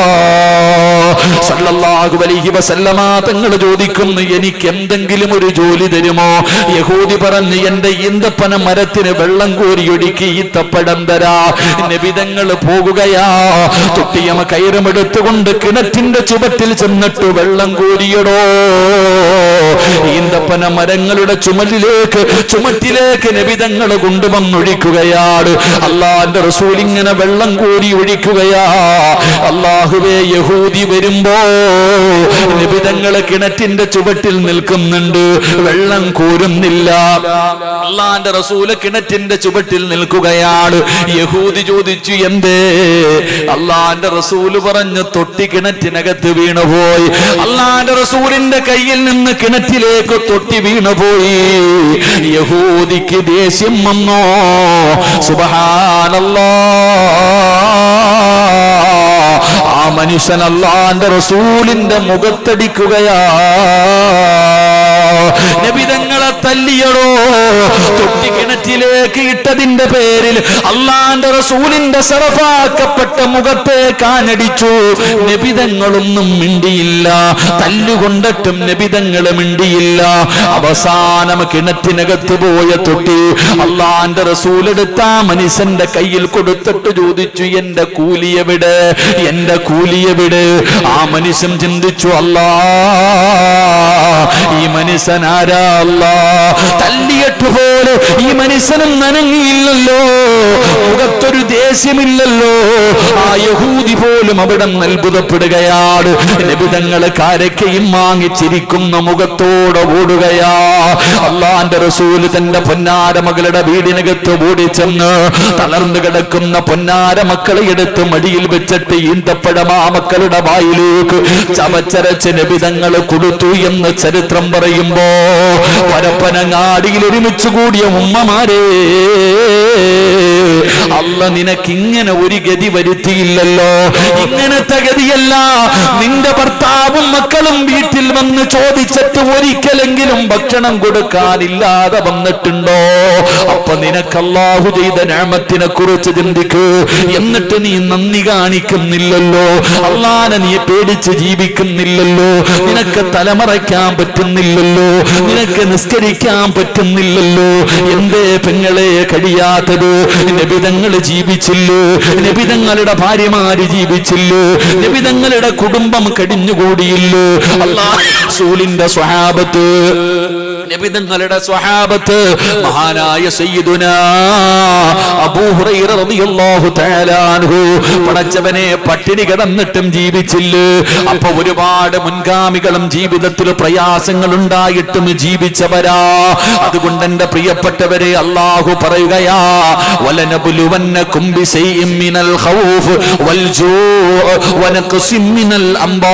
സല്ലല്ലാഹു അലൈഹി വസല്ലമ തങ്ങൾ ചോദിക്കുന്നു എനിക്ക് എന്തെങ്കിലും ഒരു ജോലി തരുമോ യഹൂദി പറഞ്ഞു എന്റെ ഈന്തപ്പന മരത്തിന് വെള്ളം കോരി ഒടുക്കി ഈത്തപ്പഴം തരാ നബിതങ്ങൾ പോകുകയാ തൊട്ടിയമ കയറുമെടുത്തുകൊണ്ട് കിണറ്റിന്റെ ചുവട്ടിൽ ചെന്നിട്ട് വെള്ളം കോരിയടോ ഈന്തപ്പന മരങ്ങളുടെ ചുമലിലേക്ക് ചുമറ്റിലേക്ക് നബിതങ്ങൾ കൊണ്ടുവന്നൊഴിക്കുകയാണ് അള്ളാന്റെ റസൂൽ ഇങ്ങനെ വെള്ളം കോരി ഒഴിക്കുകയാ അള്ളാഹുവേ യഹൂദി വരുമ്പോ നിബിതങ്ങള് കിണറ്റിന്റെ ചുവട്ടിൽ നിൽക്കുന്നുണ്ട് വെള്ളം കോരുന്നില്ല അള്ളാന്റെ റസൂല് കിണറ്റിന്റെ ചുവട്ടിൽ നിൽക്കുകയാണ് യഹൂദി ചോദിച്ചു എന്തേ അള്ളാന്റെ റസൂല് പറഞ്ഞു തൊട്ടി കിണറ്റിനകത്ത് വീണുപോയി അള്ളാന്റെ റസൂലിന്റെ കയ്യിൽ നിന്ന് കിണറ്റിലേക്ക് തൊട്ടി വീണുപോയി യഹൂദിക്ക് ദേഷ്യം വന്നോ സുബഹാനല്ലാ ആ മനുഷ്യൻ അള്ളാന്റെ റസൂലിന്റെ മുഖത്തടിക്കുകയാ നബിതങ്ങളെ തല്ലിയടോ തൊട്ടി കിണറ്റിലേക്ക് ഇട്ടതിന്റെ പേരിൽ അള്ളാന്റെ റസൂലിന്റെ സറഫാക്കപ്പെട്ട മുഖത്തെ കാഞ്ഞടിച്ചു നബിതങ്ങളൊന്നും മിണ്ടിയില്ല തല്ലുകൊണ്ടിട്ടും നബിതങ്ങൾ മിണ്ടിയില്ല അവസാനം കിണറ്റിനകത്ത് പോയ തൊട്ടി അള്ളാന്റെ റസൂലെടുത്ത ആ മനുഷ്യന്റെ കയ്യിൽ കൊടുത്തിട്ട് ചോദിച്ചു എന്റെ കൂലിയെവിടെ എന്റെ കൂലിയെവിടെ ആ മനുഷ്യൻ ചിന്തിച്ചു അല്ലാ ഈ മനുഷ്യൻ മനുഷ്യനാരാ അല്ലാ തല്ലിയിട്ട് പോലെ ഈ മനുഷ്യനും നനങ്ങിയില്ലല്ലോ മുഖത്തൊരു ദേഷ്യമില്ലല്ലോ ആ യഹൂദി പോലും അവിടെ അത്ഭുതപ്പെടുകയാണ് ലഭിതങ്ങള് കാരക്കയും വാങ്ങിച്ചിരിക്കുന്ന മുഖത്തോടെ ഓടുകയാ അള്ളാന്റെ റസൂല് തന്റെ പൊന്നാര മകളുടെ വീടിനകത്ത് ഓടിച്ചെന്ന് തളർന്നു കിടക്കുന്ന പൊന്നാര മക്കളെ എടുത്ത് മടിയിൽ വെച്ചിട്ട് ഈന്തപ്പഴം ആ മക്കളുടെ വായിലേക്ക് ചവച്ചരച്ച് നബിതങ്ങൾ കൊടുത്തു എന്ന് ചരിത്രം പറയുമ്പോ പരപ്പനങ്ങാടിയിൽ ഒരുമിച്ച് കൂടിയ ഉമ്മമാരേ അല്ല നിനക്ക് ഇങ്ങനെ ഒരു ഗതി വരുത്തിയില്ലല്ലോ ഇങ്ങനത്തെ ഗതിയല്ല നിന്റെ ഭർത്താവും മക്കളും വീട്ടിൽ വന്ന് ചോദിച്ചിട്ട് ഒരിക്കലെങ്കിലും ഭക്ഷണം കൊടുക്കാനില്ലാതെ വന്നിട്ടുണ്ടോ അപ്പൊ നിനക്ക് അല്ലാഹു ചെയ്ത ഞാമത്തിനെ കുറിച്ച് ചിന്തിക്കൂ എന്നിട്ട് നീ നന്ദി കാണിക്കുന്നില്ലല്ലോ അള്ളാനെ നീ പേടിച്ച് ജീവിക്കുന്നില്ലല്ലോ നിനക്ക് തലമറയ്ക്കാൻ പറ്റുന്നില്ലല്ലോ നിനക്ക് നിസ്കരിക്കാൻ പറ്റുന്നില്ലല്ലോ എന്തേ പെങ്ങളെ കഴിയാത്തത് നബിതങ്ങൾ ജീവിച്ചില്ലോ നബിതങ്ങളുടെ ഭാര്യമാര് ജീവിച്ചില്ലോ നബിതങ്ങളുടെ കുടുംബം കടിഞ്ഞുകൂടിയില്ലോ അള്ളാഹൂലിന്റെ സ്വഹാബത്ത് നബിതങ്ങളുടെ സ്വഹാബത്ത് മഹാനായ സയ്യിദുന അബൂ ഹുറൈറ റളിയല്ലാഹു തആല അൻഹു പടച്ചവനെ പട്ടിണി കിടന്നിട്ടും ജീവിച്ചില്ല അപ്പൊ ഒരുപാട് മുൻഗാമികളും ജീവിതത്തിൽ പ്രയാസങ്ങൾ ഉണ്ടായിട്ടും ജീവിച്ചവരാ അതുകൊണ്ട് എന്റെ പ്രിയപ്പെട്ടവരെ അള്ളാഹു പറയുകയാ വലനബുലുവന്നകും ബിശൈഇൻ മിനൽ ഖൗഫ് വൽ ജൂഅ വനഖസിൻ മിനൽ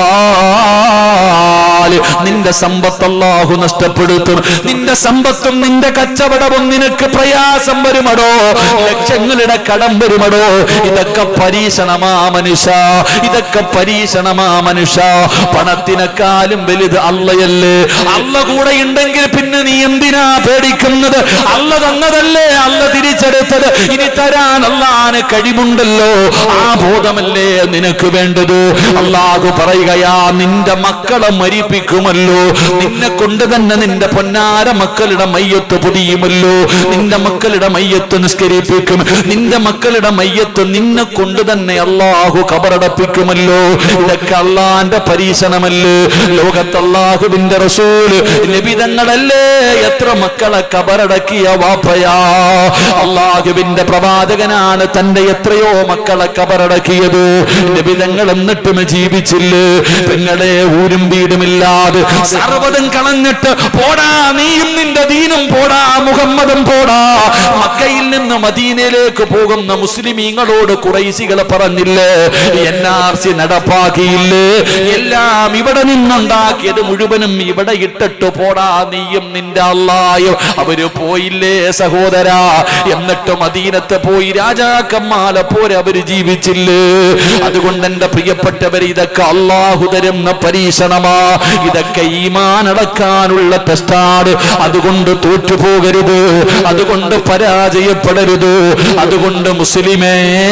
അംബാൽ നിന്റെ സമ്പത്ത് അല്ലാഹു നഷ്ടപ്പെടുത്തും നിന്റെ സമ്പത്തും നിന്റെ കച്ചവടവും നിനക്ക് പ്രയാസം വരുമടോ ലക്ഷങ്ങളുടെ കടം വരുമടോ ഇതൊക്കെ പരീക്ഷണമാ മനുഷ്യ ഇതൊക്കെ പരീക്ഷണമാ മനുഷ്യ പണത്തിനെക്കാളും വലുത് അള്ളയല്ലേ അള്ള കൂടെ ഉണ്ടെങ്കിൽ പിന്നെ നീ എന്തിനാ പേടിക്കുന്നത് അള്ള തന്നതല്ലേ അള്ള തിരിച്ചെടുത്തത് ഇനി തരാൻ അള്ളാന് കഴിവുണ്ടല്ലോ ആ ബോധമല്ലേ നിനക്ക് വേണ്ടത് അള്ളാഹു പറയുകയാ നിന്റെ മക്കളെ മരിപ്പിക്കുമല്ലോ നിന്നെ കൊണ്ട് തന്നെ നിന്റെ പൊന്നാര മക്കളുടെ മയ്യത്ത് പൊടിയുമല്ലോ നിന്റെ മക്കളുടെ മയ്യത്ത് നിസ്കരിപ്പിക്കും നിന്റെ മക്കളുടെ മയ്യത്ത് നിന്നെ കൊണ്ട് തന്നെ അള്ളാഹു കബറടപ്പിക്കുമല്ലോ ഇതൊക്കെ അള്ളാന്റെ പരീക്ഷണമല്ലേ ലോകത്ത് അള്ളാഹുവിന്റെ റസൂല് ലഭിതങ്ങളല്ലേ എത്ര മക്കളെ കബറടക്കിയ വാപ്പയാ അള്ളാഹുവിന്റെ പ്രവാചകനാണ് തന്റെ എത്രയോ മക്കളെ കബറടക്കിയത് ലഭിതങ്ങൾ എന്നിട്ടും ജീവിച്ചില്ലേ പെങ്ങളെ ഊരും വീടുമില്ലാതെ സർവ്വതും കളഞ്ഞിട്ട് പോടാ നീയും നിന്റെ ദീനും പോടാ മുഹമ്മദും പോടാ മക്കയിൽ നിന്ന് മദീനയിലേക്ക് പോകുന്ന മുസ്ലിമീങ്ങളോട് കുറൈശികൾ പറഞ്ഞില്ലേ എൻ ആർ സി നടപ്പാക്കിയില്ലേ എല്ലാം ഇവിടെ നിന്നുണ്ടാക്കിയത് മുഴുവനും ഇവിടെ ഇട്ടിട്ട് പോടാ നീയും നിന്റെ അള്ളായും അവര് പോയില്ലേ സഹോദരാ എന്നിട്ട് മദീനത്ത് പോയി രാജാക്കന്മാരെ പോലെ അവര് ജീവിച്ചില്ലേ അതുകൊണ്ട് എന്റെ പ്രിയപ്പെട്ടവർ ഇതൊക്കെ അള്ളാഹു തരുന്ന പരീക്ഷണമാ ഇതൊക്കെ ഈമാനടക്കാനുള്ള ടെസ്റ്റാണ് അതുകൊണ്ട് തോറ്റുപോകരുത് അതുകൊണ്ട് പരാജയപ്പെടരുത് അതുകൊണ്ട് മുസ്ലിമേ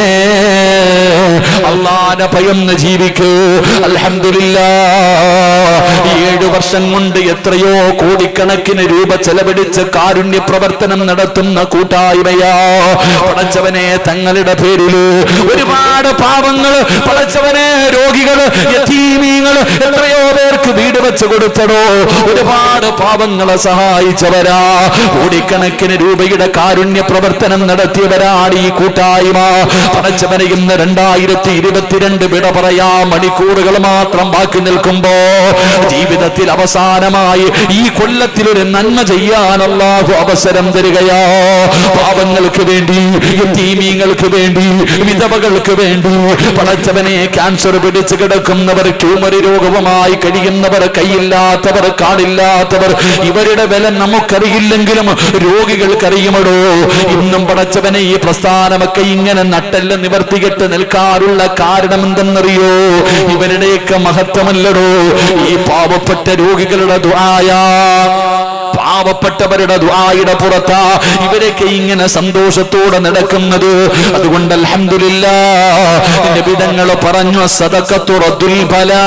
അള്ളാനെ ഭയന്ന് ജീവിക്കൂ അൽഹംദുലില്ല ഏഴു വർഷം കൊണ്ട് എത്രയോ കോടിക്കണക്കിന് രൂപ ചെലവഴിച്ച് കാരുണ്യ പ്രവർത്തനം നടത്തുന്ന കൂട്ടായ്മയാ പടച്ചവനെ തങ്ങളുടെ പേരില് ഒരുപാട് പാവങ്ങള് പടച്ചവനെ രോഗികള് യതീമീങ്ങള് എത്രയോ പേർക്ക് വീട് വെച്ച് കൊടുത്തടോ ഒരുപാട് പാവങ്ങളെ സഹായിച്ചവരാ കോടിക്കണക്കിന് രൂപയുടെ കാരുണ്യ പ്രവർത്തനം നടത്തിയവരാണ് ഈ കൂട്ടായ്മ പടച്ചവനെ ഇന്ന് രണ്ടായിരത്തി ഇരുപത്തിരണ്ട് വിട പറയാ മണിക്കൂറുകൾ മാത്രം ബാക്കി നിൽക്കുമ്പോ ജീവിതത്തിൽ അവസാനമായി ഈ കൊല്ലത്തിൽ ഒരു നന്മ ചെയ്യാൻ അല്ലാഹു അവസരം തരികയാ പാവങ്ങൾക്ക് വേണ്ടി യതീമീങ്ങൾക്ക് വേണ്ടി വിധവകൾക്ക് വേണ്ടി പടച്ചവനെ ക്യാൻസർ പിടിച്ചു കിടക്കുന്നവർ ട്യൂമർ രോഗവുമായി കഴിയുന്നവർ കൈയില്ലാത്തവർ കാടില്ലാത്തവർ ഇവരുടെ വില നമുക്കറിയില്ലെങ്കിലും രോഗികൾക്കറിയുമടോ ഇന്നും പടച്ചവനെ ഈ പ്രസ്ഥാനമൊക്കെ ഇങ്ങനെ നട്ടെല്ലാം നിവർത്തികെട്ട് നിൽക്കാറുള്ള കാരണം എന്തെന്നറിയോ ഇവരുടെയൊക്കെ മഹത്വമല്ലടോ ഈ പാവപ്പെട്ട രോഗികളുടെ ദ്വായ പാവപ്പെട്ടവരുടെ ദുആയുടെ പുറത്താ ഇവരൊക്കെ ഇങ്ങനെ സന്തോഷത്തോടെ നടക്കുന്നത് അതുകൊണ്ട് അൽഹംദുലില്ലാ നബിതങ്ങൾ പറഞ്ഞു സദക്കത്തു റദ്ദുൽ ബലാ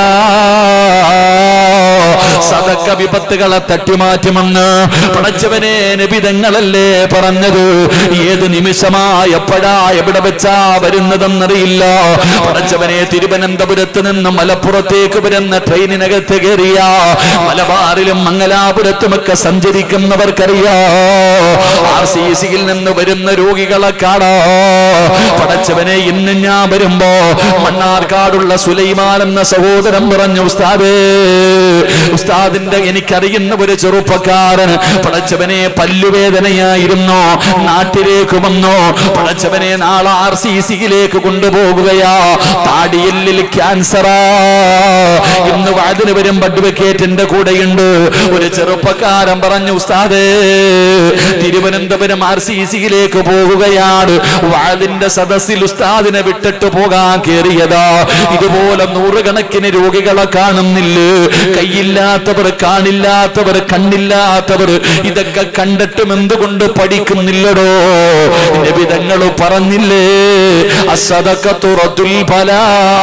സദക്ക വിപത്തുകളെ തട്ടിമാറ്റുമെന്ന് പടച്ചവനെ നബിതങ്ങളല്ലേ പറഞ്ഞത് ഏത് നിമിഷമാ എപ്പോഴാ എവിടെ വെച്ചാ വരുന്നതെന്നറിയില്ല പടച്ചവനെ തിരുവനന്തപുരത്ത് നിന്ന് മലപ്പുറത്തേക്ക് വരുന്ന ട്രെയിനിനകത്ത് കയറിയ മലബാറിലും മംഗലാപുരത്തുമൊക്കെ സഞ്ചരിക്കുന്നവർക്കറിയാ ആർ സി സിയിൽ നിന്ന് വരുന്ന രോഗികളെ കാണാ പടച്ചവനെ ഇന്ന് ഞാൻ വരുമ്പോ മണ്ണാർക്കാടുള്ള സുലൈമാൻ എന്ന സഹോദരൻ പറഞ്ഞു ഉസ്താദേ ഉസ്താദിന്റെ എനിക്കറിയുന്ന ഒരു ചെറുപ്പക്കാരൻ പടച്ചവനെ പല്ലുവേദനയായിരുന്നു നാട്ടിലേക്ക് വന്നു പടച്ചവനെ നാളെ ആർ സി സിയിലേക്ക് കൊണ്ടുപോകുകയാ താടിയെല്ലിൽ ക്യാൻസറാ ഇന്ന് വാതിന് വരുമ്പോ അഡ്വക്കേറ്റിന്റെ കൂടെയുണ്ട് ഒരു ചെറുപ്പക്കാരൻ പറഞ്ഞു ഉസ്താദേ തിരുവനന്തപുരം ആർ സി സിയിലേക്ക് പോകുകയാണ് വാതിന്റെ സദസ്സിൽ ഉസ്താദിനെ വിട്ടിട്ട് പോകാൻ കേറിയതാ ഇതുപോലെ നൂറുകണക്കിന് രോഗികളെ കാണുന്നില്ലേ കൈയില്ലാത്തവർ കാണില്ലാത്തവർ കണ്ണില്ലാത്തവർ ഇതൊക്കെ കണ്ടിട്ടും എന്തുകൊണ്ട് പഠിക്കുന്നില്ലടോ നബിതങ്ങൾ പറഞ്ഞില്ലേ അസദക്ക തുറത്തുൽ ഫലാ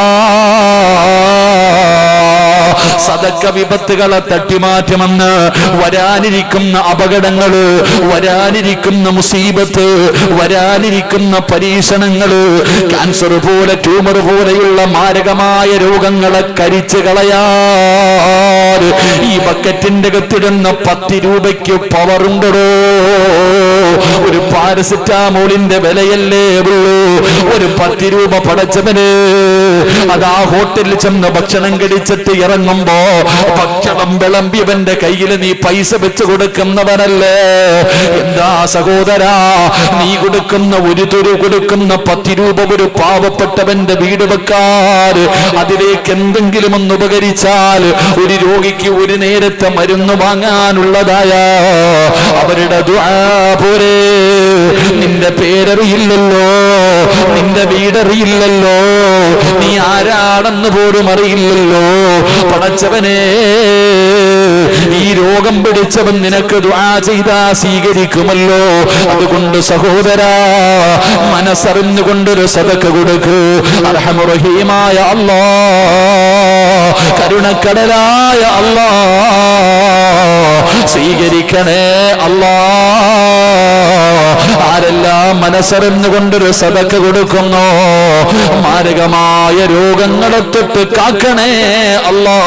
സദക്ക വിപത്തുകളെ തട്ടിമാറ്റുമെന്ന് വരാനിരിക്കുന്ന അപകടങ്ങള് വരാനിരിക്കുന്ന മുസീബത്ത് വരാനിരിക്കുന്ന പരീക്ഷണങ്ങള് ക്യാൻസർ പോലെ ട്യൂമർ പോലെയുള്ള മാരകമായ രോഗങ്ങളെ കരിച്ചു കളയാറ് ഈ ബക്കറ്റിന്റെ കത്തിടുന്ന പത്ത് രൂപയ്ക്ക് പവറുണ്ടടോ ഒരു പാരസിറ്റാമോളിന്റെ വിലയല്ലേ ഉള്ളൂ ഒരു പത്ത് രൂപ പടച്ചവന് അതാ ഹോട്ടലിൽ ചെന്ന് ഭക്ഷണം കഴിച്ചിട്ട് ഇറങ്ങുമ്പോ ഭക്ഷണം വിളമ്പിയവന്റെ കയ്യിൽ നീ പൈസ വെച്ച് കൊടുക്കുന്നവനല്ലേ എന്താ സഹോദരാ നീ കൊടുക്കുന്ന ഒരു തുരു കൊടുക്കുന്ന പത്ത് രൂപ ഒരു പാവപ്പെട്ടവന്റെ വീട് വെക്കാറ് അതിലേക്ക് എന്തെങ്കിലും ഒന്ന് ഉപകരിച്ചാൽ ഒരു രോഗിക്ക് ഒരു നേരത്തെ മരുന്ന് വാങ്ങാനുള്ളതായ അവരുടെ ദുആ പോരെ നിന്റെ പേരറിയില്ലല്ലോ നിന്റെ വീടറിയില്ലല്ലോ നീ ആരാണെന്ന് പോലും അറിയില്ലല്ലോ പടച്ചവനെ ഈ രോഗം പിടിച്ചവൻ നിനക്ക് ദുആ ചെയ്താ സ്വീകരിക്കുമല്ലോ അതുകൊണ്ട് സഹോദരാ മനസ്സറിഞ്ഞുകൊണ്ടൊരു സദക്ക കൊടുക്കൂ അർഹമുറഹീമായ അല്ലാ കരുണക്കടലായ അല്ലാ സ്വീകരിക്കണേ അല്ലാ ആരെല്ലാം മനസ്സറിഞ്ഞുകൊണ്ടൊരു സദക്ക കൊടുക്കുന്നു മാരകമായ രോഗങ്ങളെ തൊട്ട് കാക്കണേ അല്ലാ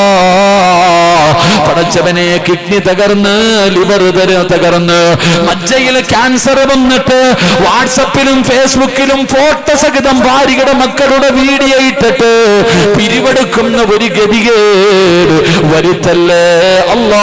പടച്ചവനെ കിഡ്നി തകർന്ന് ലിവർ തകർന്ന് മജ്ജയിൽ ക്യാൻസർ വന്നിട്ട് വാട്സപ്പിലും ഫേസ്ബുക്കിലും ഫോട്ടോ സഹിതം ഭാര്യയുടെ മക്കളുടെ വീഡിയോ ഇട്ടിട്ട് പിരിവെടുക്കുന്ന ഒരു ഗതികേട് വരുത്തല്ലേ അല്ലാ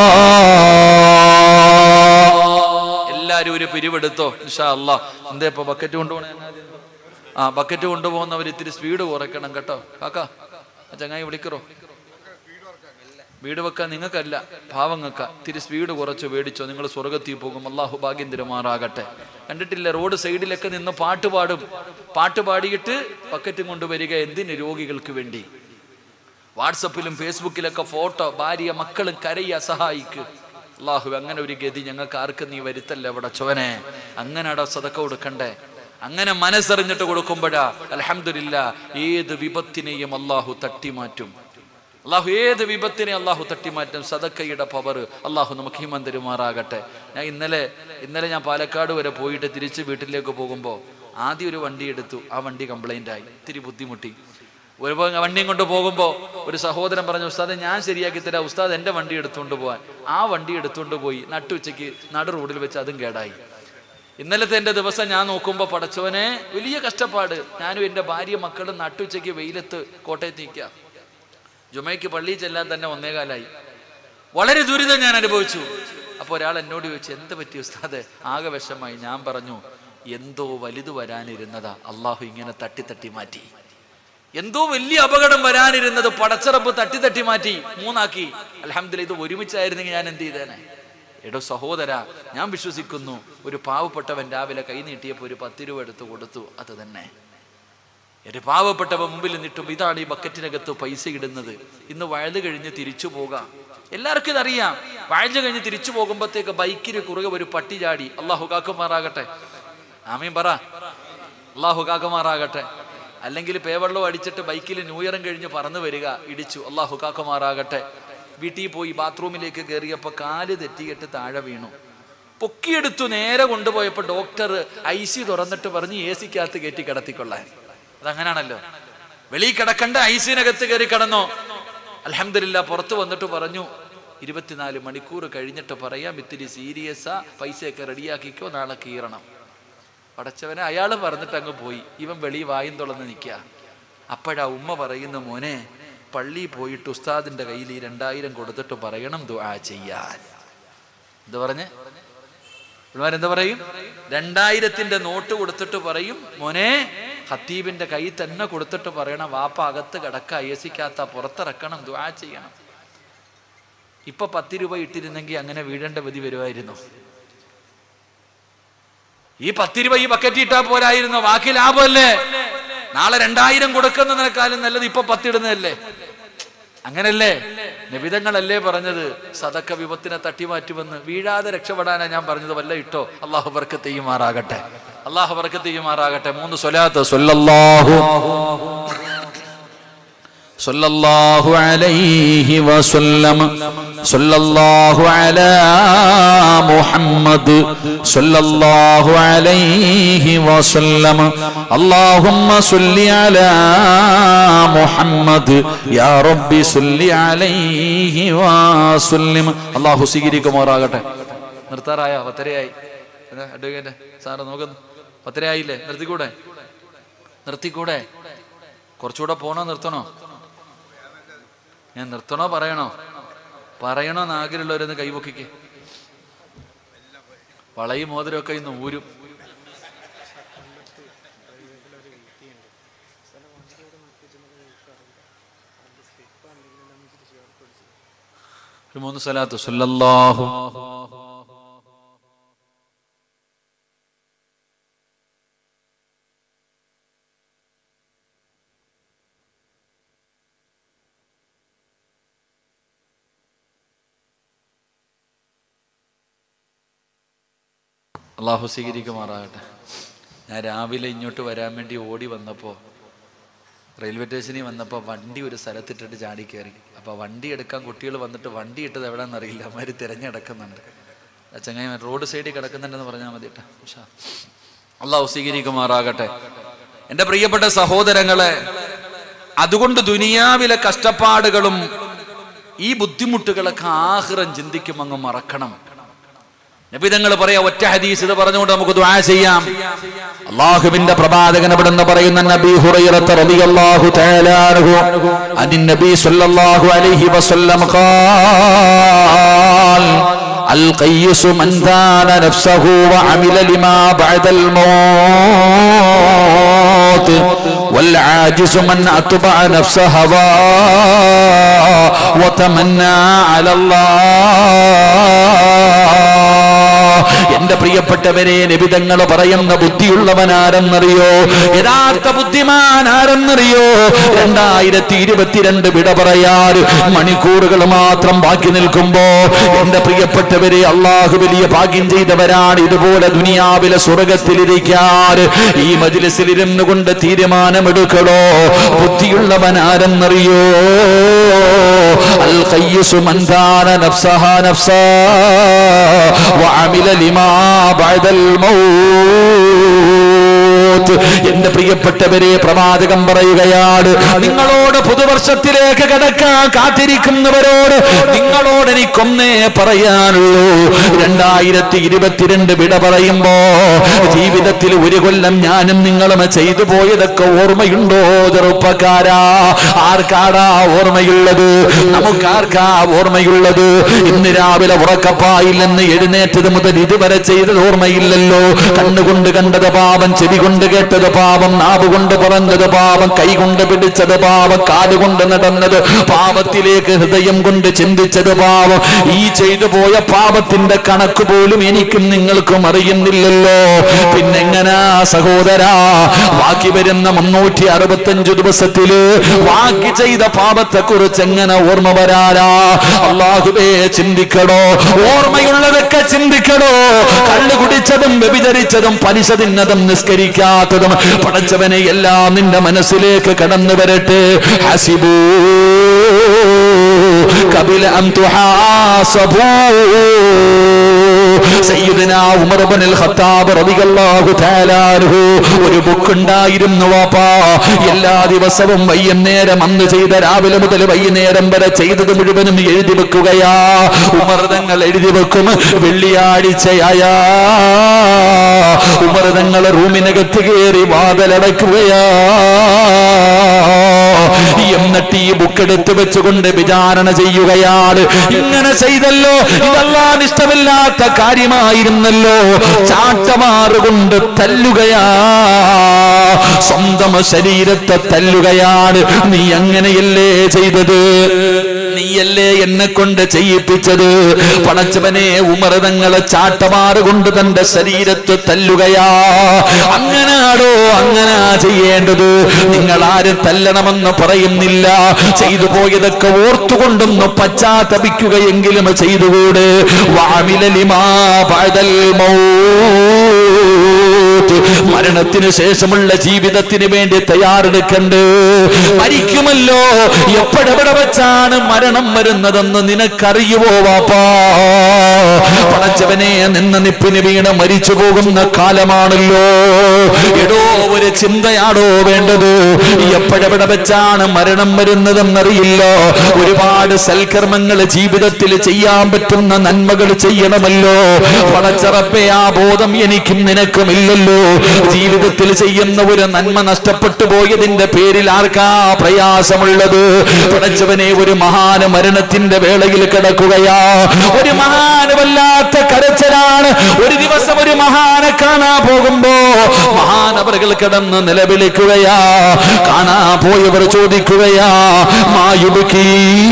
എല്ലാരും ഒരു പിരിവെടുത്തോ ഇൻഷാ അല്ലാ എന്താ ഇപ്പൊ ബക്കറ്റ് കൊണ്ടുപോകണേ ആ ബക്കറ്റ് കൊണ്ടുപോകുന്നവർ ഇത്തിരി സ്പീഡ് കുറയ്ക്കണം കേട്ടോ കാക്ക ആ ചങ്ങായി വിളിക്കറോ വീട് വെക്കാൻ നിങ്ങൾക്കല്ല പാവങ്ങൾക്ക ഇത്തിരി സ്പീഡ് കുറച്ച് മേടിച്ചോ നിങ്ങൾ സ്വർഗത്തിൽ പോകും അള്ളാഹു ഭാഗ്യം തിരുമാറാകട്ടെ കണ്ടിട്ടില്ല റോഡ് സൈഡിലൊക്കെ നിന്ന് പാട്ട് പാടും പാട്ട് പാടിയിട്ട് ബക്കറ്റും കൊണ്ടുവരിക എന്തിന് രോഗികൾക്ക് വേണ്ടി വാട്സപ്പിലും ഫേസ്ബുക്കിലൊക്കെ ഫോട്ടോ ഭാര്യ മക്കളും കരയ സഹായിക്ക് അള്ളാഹു അങ്ങനെ ഒരു ഗതി ഞങ്ങൾക്ക് ആർക്കും നീ വരുത്തല്ല അവിടെ ചോനെ അങ്ങനെ അവിടെ സതക്ക കൊടുക്കണ്ടേ അങ്ങനെ മനസ്സറിഞ്ഞിട്ട് കൊടുക്കുമ്പോഴാ അലഹമില്ല ഏത് വിപത്തിനെയും അള്ളാഹു തട്ടിമാറ്റും അള്ളാഹു ഏത് വിപത്തിനെ അള്ളാഹു തട്ടിമാറ്റും സദക്കയുടെ പവർ അള്ളാഹു നമുക്ക് ഹിമന്തരുമാറാകട്ടെ ഞാൻ ഇന്നലെ ഇന്നലെ ഞാൻ പാലക്കാട് വരെ പോയിട്ട് തിരിച്ച് വീട്ടിലേക്ക് പോകുമ്പോൾ ആദ്യം ഒരു വണ്ടി എടുത്തു ആ വണ്ടി കംപ്ലൈൻ്റ് ആയി ഇത്തിരി ബുദ്ധിമുട്ടി ഒരു പ- വണ്ടിയും കൊണ്ട് പോകുമ്പോൾ ഒരു സഹോദരൻ പറഞ്ഞു ഉസ്താദെ ഞാൻ ശരിയാക്കി തരാം ഉസ്താദ് എൻ്റെ വണ്ടി എടുത്തുകൊണ്ട് പോകാൻ ആ വണ്ടി എടുത്തുകൊണ്ട് പോയി നട്ടുച്ചയ്ക്ക് നടു റോഡിൽ വെച്ച് അതും കേടായി ഇന്നലത്തെ എൻ്റെ ദിവസം ഞാൻ നോക്കുമ്പോൾ പടച്ചവനെ വലിയ കഷ്ടപ്പാട് ഞാനും എൻ്റെ ഭാര്യ മക്കളും നട്ടുച്ചയ്ക്ക് വെയിലത്ത് കോട്ടയത്ത് നിൽക്കുക ജുമയ്ക്ക് പള്ളിയിൽ ചെല്ലാൻ തന്നെ ഒന്നേകാലായി വളരെ ദുരിതം ഞാൻ അനുഭവിച്ചു അപ്പോൾ ഒരാൾ എന്നോട് ചോദിച്ചു എന്ത് പറ്റി ഉസ്താദ് ആകെ വിഷമായി ഞാൻ പറഞ്ഞു എന്തോ വലുത് വരാനിരുന്നതാ അള്ളാഹു ഇങ്ങനെ തട്ടി തട്ടി മാറ്റി എന്തോ വലിയ അപകടം വരാനിരുന്നത് പടച്ചറപ്പ് തട്ടി തട്ടി മാറ്റി മൂന്നാക്കി അലഹമില്ല ഇത് ഒരുമിച്ചായിരുന്നെങ്കിൽ ഞാൻ എന്ത് ചെയ്തേനെ എടോ സഹോദര ഞാൻ വിശ്വസിക്കുന്നു ഒരു പാവപ്പെട്ടവൻ രാവിലെ കൈ നീട്ടിയപ്പോൾ ഒരു പത്ത് രൂപ എടുത്ത് കൊടുത്തു അത് തന്നെ ഒരു പാവപ്പെട്ടവൻ മുമ്പിൽ നിന്നിട്ടും ഇതാണ് ഈ ബക്കറ്റിനകത്ത് പൈസ ഇടുന്നത് ഇന്ന് വഴുത് കഴിഞ്ഞ് തിരിച്ചു പോകാം എല്ലാവർക്കും ഇതറിയാം വാഴ്ച കഴിഞ്ഞ് തിരിച്ചു പോകുമ്പോഴത്തേക്ക് ബൈക്കിന് കുറുകെ ഒരു പട്ടി ചാടി അള്ളാഹു കാക്കുമാറാകട്ടെ ആമീൻ പറ അള്ളാഹു കാക്കുമാറാകട്ടെ അല്ലെങ്കിൽ പേവെള്ളം അടിച്ചിട്ട് ബൈക്കിൽ ന്യൂ ഇയറും കഴിഞ്ഞ് പറന്നു വരിക ഇടിച്ചു അള്ളാഹു കാക്കുമാറാകട്ടെ വീട്ടിൽ പോയി ബാത്റൂമിലേക്ക് കയറിയപ്പോൾ കാല് തെറ്റിയിട്ട് താഴെ വീണു പൊക്കിയെടുത്തു നേരെ കൊണ്ടുപോയപ്പോൾ ഡോക്ടർ ഐ സി തുറന്നിട്ട് പറഞ്ഞ് എ സിക്കകത്ത് കയറ്റി കിടത്തിക്കൊള്ളാൻ അതങ്ങനാണല്ലോ വെളിയിൽ കിടക്കണ്ട ഐ സിനകത്ത് കയറി കിടന്നോ അലഹമില്ല പുറത്ത് വന്നിട്ട് പറഞ്ഞു ഇരുപത്തിനാല് മണിക്കൂർ കഴിഞ്ഞിട്ട് പറയാം ഇത്തിരി സീരിയസാ പൈസയൊക്കെ റെഡിയാക്കിക്കോ നാളെ കീറണം പടച്ചവനെ അയാൾ പറഞ്ഞിട്ട് അങ്ങ് പോയി ഇവൻ വെളി വായും തുളന്ന് നിൽക്കുക അപ്പോഴാ ഉമ്മ പറയുന്ന മോനെ പള്ളിയിൽ പോയിട്ട് ഉസ്താദിന്റെ കയ്യിൽ ഈ രണ്ടായിരം കൊടുത്തിട്ട് പറയണം ദുആ ചെയ്യാൻ എന്താ പറഞ്ഞേ എന്താ പറയും രണ്ടായിരത്തിന്റെ നോട്ട് കൊടുത്തിട്ട് പറയും മോനെ ഹത്തീബിന്റെ കൈ തന്നെ കൊടുത്തിട്ട് പറയണം വാപ്പ അകത്ത് കിടക്ക അയസിക്കാത്ത പുറത്തിറക്കണം ദുആ ചെയ്യണം ഇപ്പൊ പത്ത് രൂപ ഇട്ടിരുന്നെങ്കിൽ അങ്ങനെ വീഴേണ്ട വിധി വരുമായിരുന്നു ഈ പത്ത് രൂപ ഈ ബക്കറ്റ് ഇട്ടാ പോരായിരുന്നു ബാക്കി ലാഭമല്ലേ നാളെ രണ്ടായിരം കൊടുക്കുന്നതിനേക്കാളും നല്ലത് ഇപ്പൊ പത്തിടുന്നതല്ലേ അങ്ങനല്ലേ നിബിതങ്ങളല്ലേ പറഞ്ഞത് സതക്ക വിപത്തിനെ തട്ടിമാറ്റുമെന്ന് വീഴാതെ രക്ഷപ്പെടാനാ ഞാൻ പറഞ്ഞത് വല്ല ഇട്ടോ അള്ളാഹു ബർക്ക് തെയ്യുമാറാകട്ടെ അള്ളാഹു ബർക്ക് തെയ്യുമാറാകട്ടെ മൂന്ന് സ്വലാത്ത് സല്ലല്ലാഹു സല്ലല്ലാഹു അലൈഹി വസല്ലം സല്ലല്ലാഹു അലാ മുഹമ്മദ് സല്ലല്ലാഹു അലൈഹി വസല്ലം അല്ലാഹുമ്മ സല്ലി അലാ മുഹമ്മദ് യാ റബ്ബി സല്ലി അലൈഹി വസല്ലം അല്ലാഹു സ്വീകരിക്കുമാറാകട്ടെ നിർത്താറായോ പത്തരയായി എന്താ അഡ്വക്കേറ്റ് സാറ് നോക്കുന്നു പത്തരയായില്ലേ നിർത്തിക്കൂടെ നിർത്തിക്കൂടെ കുറച്ചുകൂടെ പോണോ നിർത്തണോ ഞാൻ നിർത്തണോ പറയണോ പറയണോ എന്ന് ആഗ്രഹമുള്ളവരൊന്ന് കൈപൊക്കിക്ക് വളയും മോതിരമൊക്കെ ഇന്ന് ഊരും ഒരു മൂന്ന് സ്ഥലത്ത് സല്ലല്ലാഹു അള്ളാഹു സ്വീകരിക്കുമാറാകട്ടെ ഞാൻ രാവിലെ ഇങ്ങോട്ട് വരാൻ വേണ്ടി ഓടി വന്നപ്പോൾ റെയിൽവേ സ്റ്റേഷനിൽ വന്നപ്പോൾ വണ്ടി ഒരു സ്ഥലത്തിട്ടിട്ട് ചാടി കയറി അപ്പോൾ വണ്ടി എടുക്കാൻ കുട്ടികൾ വന്നിട്ട് വണ്ടി ഇട്ടത് എവിടെയെന്ന് അറിയില്ല അവന്മാർ തിരഞ്ഞെടുക്കുന്നുണ്ട് ആ ചങ്ങായി റോഡ് സൈഡിൽ കിടക്കുന്നുണ്ടെന്ന് പറഞ്ഞാൽ മതി കേട്ടോ ഉഷാ. അള്ളാഹു സ്വീകരിക്കുമാറാകട്ടെ എൻ്റെ പ്രിയപ്പെട്ട സഹോദരങ്ങളെ അതുകൊണ്ട് ദുനിയാവിലെ കഷ്ടപ്പാടുകളും ഈ ബുദ്ധിമുട്ടുകളൊക്കെ ആഹ്റം ചിന്തിക്കും അങ്ങ് മറക്കണം നബിതങ്ങൾ പറയാ ഒറ്റ ഹദീസ് ഇത് പറഞ്ഞുകൊണ്ട് നമുക്ക് ദുആ ചെയ്യാം അള്ളാഹുവിന്റെ പ്രവാചകൻ ഇവിടുന്ന് പറയുന്ന നബി ഹുറൈറത്ത് റളിയല്ലാഹു തആല അൻഹു അനി നബി സല്ലല്ലാഹു അലൈഹി വസല്ലം ഖാൽ القيس من دان نفسه وعمل لما بعد الموت والعاجز من أتبع نفسه هواه وتمنى على الله എന്റെ പ്രിയപ്പെട്ടവരെ നിബിതങ്ങൾ പറയുന്ന ബുദ്ധിയുള്ളവൻ ആരെന്നറിയോ യഥാർത്ഥ ബുദ്ധിമാൻ ആരെന്നറിയോ രണ്ടായിരത്തി ഇരുപത്തിരണ്ട് വിട പറയാറ് മണിക്കൂറുകൾ മാത്രം ബാക്കി നിൽക്കുമ്പോ എന്റെ പ്രിയപ്പെട്ടവരെ അള്ളാഹു വലിയ ഭാഗ്യം ചെയ്തവരാണ് ഇതുപോലെ ദുനിയാവിലെ സ്വർഗത്തിലിരിക്കാറ് ഈ മജിലിസിൽ ഇരുന്നു കൊണ്ട് തീരുമാനമെടുക്കണോ ബുദ്ധിയുള്ളവൻ ആരെന്നറിയോ അൽ ഖയ്യിസു മൻ ദാന നഫ്സഹ നഫ്സാ وعمل لما بعد الموت എന്റെ പ്രിയപ്പെട്ടവരെ പ്രവാചകം പറയുകയാണ് നിങ്ങളോട് പുതുവർഷത്തിലേക്ക് കിടക്കാൻ കാത്തിരിക്കുന്നവരോട് നിങ്ങളോട് എനിക്കൊന്നേ പറയാനുള്ളൂ രണ്ടായിരത്തി ഇരുപത്തിരണ്ട് വിട പറയുമ്പോ ജീവിതത്തിൽ ഒരു കൊല്ലം ഞാനും നിങ്ങളും ചെയ്തു പോയതൊക്കെ ഓർമ്മയുണ്ടോ ചെറുപ്പക്കാരാ ആർക്കാടാ ഓർമ്മയുള്ളത് നമുക്കാർക്കാ ഓർമ്മയുള്ളത് ഇന്ന് രാവിലെ ഉറക്കപ്പായില്ലെന്ന് എഴുന്നേറ്റത് മുതൽ ഇതുവരെ ചെയ്തത് ഓർമ്മയില്ലല്ലോ കണ്ണുകൊണ്ട് കണ്ടത് പാപം ചെവി കൊണ്ട് കൊണ്ട് കേട്ടത് പാപം നാവ് കൊണ്ട് പറഞ്ഞത് പാപം കൈ കൊണ്ട് പിടിച്ചത് പാപം കാലുകൊണ്ട് നടന്നത് പാപത്തിലേക്ക് ഹൃദയം കൊണ്ട് ചിന്തിച്ചത് പാപം ഈ ചെയ്തു പോയ പാപത്തിന്റെ കണക്ക് പോലും എനിക്കും നിങ്ങൾക്കും അറിയുന്നില്ലല്ലോ പിന്നെങ്ങനാ സഹോദരാ ബാക്കി വരുന്ന മുന്നൂറ്റി അറുപത്തഞ്ചു ദിവസത്തില് ബാക്കി ചെയ്ത പാപത്തെ കുറിച്ച് എങ്ങനെ ഓർമ്മ വരാരാ അള്ളാഹുബേ ചിന്തിക്കണോ ഓർമ്മയുള്ളതൊക്കെ ചിന്തിക്കണോ കള്ളു കുടിച്ചതും വ്യഭിചരിച്ചതും പലിശ തിന്നതും നിസ്കരിക്കാത്തതും പടച്ചവനെ എല്ലാം നിന്റെ മനസ്സിലേക്ക് കടന്നു വരട്ടെ ഹസിബൂ കപില അം തുഹാസബൂ സയ്യിദന ഉമർ ഇബ്നുൽ ഖത്താബ് റളിയല്ലാഹു തആല അൻഹു ഒരു ബുക്ക് ഉണ്ടായിരുന്നു വാപ്പാ എല്ലാ ദിവസവും വൈകുന്നേരം അന്ന് ചെയ്ത രാവിലെ മുതൽ വൈകുന്നേരം വരെ ചെയ്തത് മുഴുവനും എഴുതി വെക്കുകയാ ഉമർ തങ്ങൾ എഴുതി വെക്കും വെള്ളിയാഴ്ചയായ ഉമർ തങ്ങൾ റൂമിനകത്ത് കയറി വാതിലടക്കുകയാ എന്നിട്ട് ഈ ബുക്ക് എടുത്തു വെച്ചുകൊണ്ട് വിചാരണ ചെയ്യുകയാണ് ഇങ്ങനെ ചെയ്തല്ലോ ഇതല്ലാൻ ഇഷ്ടമില്ലാത്ത കാര്യമായിരുന്നല്ലോ ചാട്ടമാറുകൊണ്ട് തല്ലുകയാ സ്വന്തം ശരീരത്തെ തല്ലുകയാണ് നീ അങ്ങനെയല്ലേ ചെയ്തത് നീയല്ലേ എന്നെ കൊണ്ട് ചെയ്യിപ്പിച്ചത് പണച്ചവനെ ഉമർതങ്ങളെ ചാട്ടമാറുകൊണ്ട് തന്റെ ശരീരത്തെ തല്ലുകയാ അങ്ങനാടോ അങ്ങനാ ചെയ്യേണ്ടത് നിങ്ങൾ ആരും തല്ലണമെന്ന് പറയുന്നില്ല ചെയ്തു പോയതൊക്കെ ഓർത്തുകൊണ്ടൊന്ന് പശ്ചാത്തപിക്കുകയെങ്കിലും ചെയ്തുകൂടെ വാമിലലിമാ പഴതൽ മൗത്ത് മരണത്തിന് ശേഷമുള്ള ജീവിതത്തിന് വേണ്ടി തയ്യാറെടുക്കണ്ട് മരിക്കുമല്ലോ എപ്പോഴെവിടെ വെച്ചാണ് മരണം വരുന്നതെന്ന് നിനക്കറിയുവോ വാപ്പാ പടച്ചവനെ നിന്ന നിപ്പിന് വീണ് മരിച്ചു പോകുന്ന കാലമാണല്ലോ എടോ ഒരു ചിന്തയാണോ വേണ്ടത് എപ്പോഴെവിടെ വെച്ചാണ് മരണം വരുന്നതെന്നറിയില്ല ഒരുപാട് സൽക്കർമ്മങ്ങൾ ജീവിതത്തിൽ ചെയ്യാൻ പറ്റുന്ന നന്മകൾ ചെയ്യണമല്ലോ പടച്ചറപ്പെ ആ ബോധം എനിക്കും നിനക്കും ഇല്ലല്ലോ ജീവിതത്തിൽ ചെയ്യുന്ന ഒരു നന്മ നഷ്ടപ്പെട്ടു പോയതിന്റെ പേരിൽ ആർക്കാ പ്രയാസമുള്ളത് പടച്ചവനെ ഒരു മഹാന മരണത്തിന്റെ വേളയിൽ കിടക്കുകയാ ഒരു മഹാന് വല്ലാത്ത കരച്ചലാണ് ഒരു ദിവസം ഒരു മഹാനെ കാണാ പോകുമ്പോ മഹാനവറുകൾ കിടന്ന് നിലവിളിക്കുകയാ കാണാ പോയവർ ചോദിക്കുകയാ മായുടുക്കി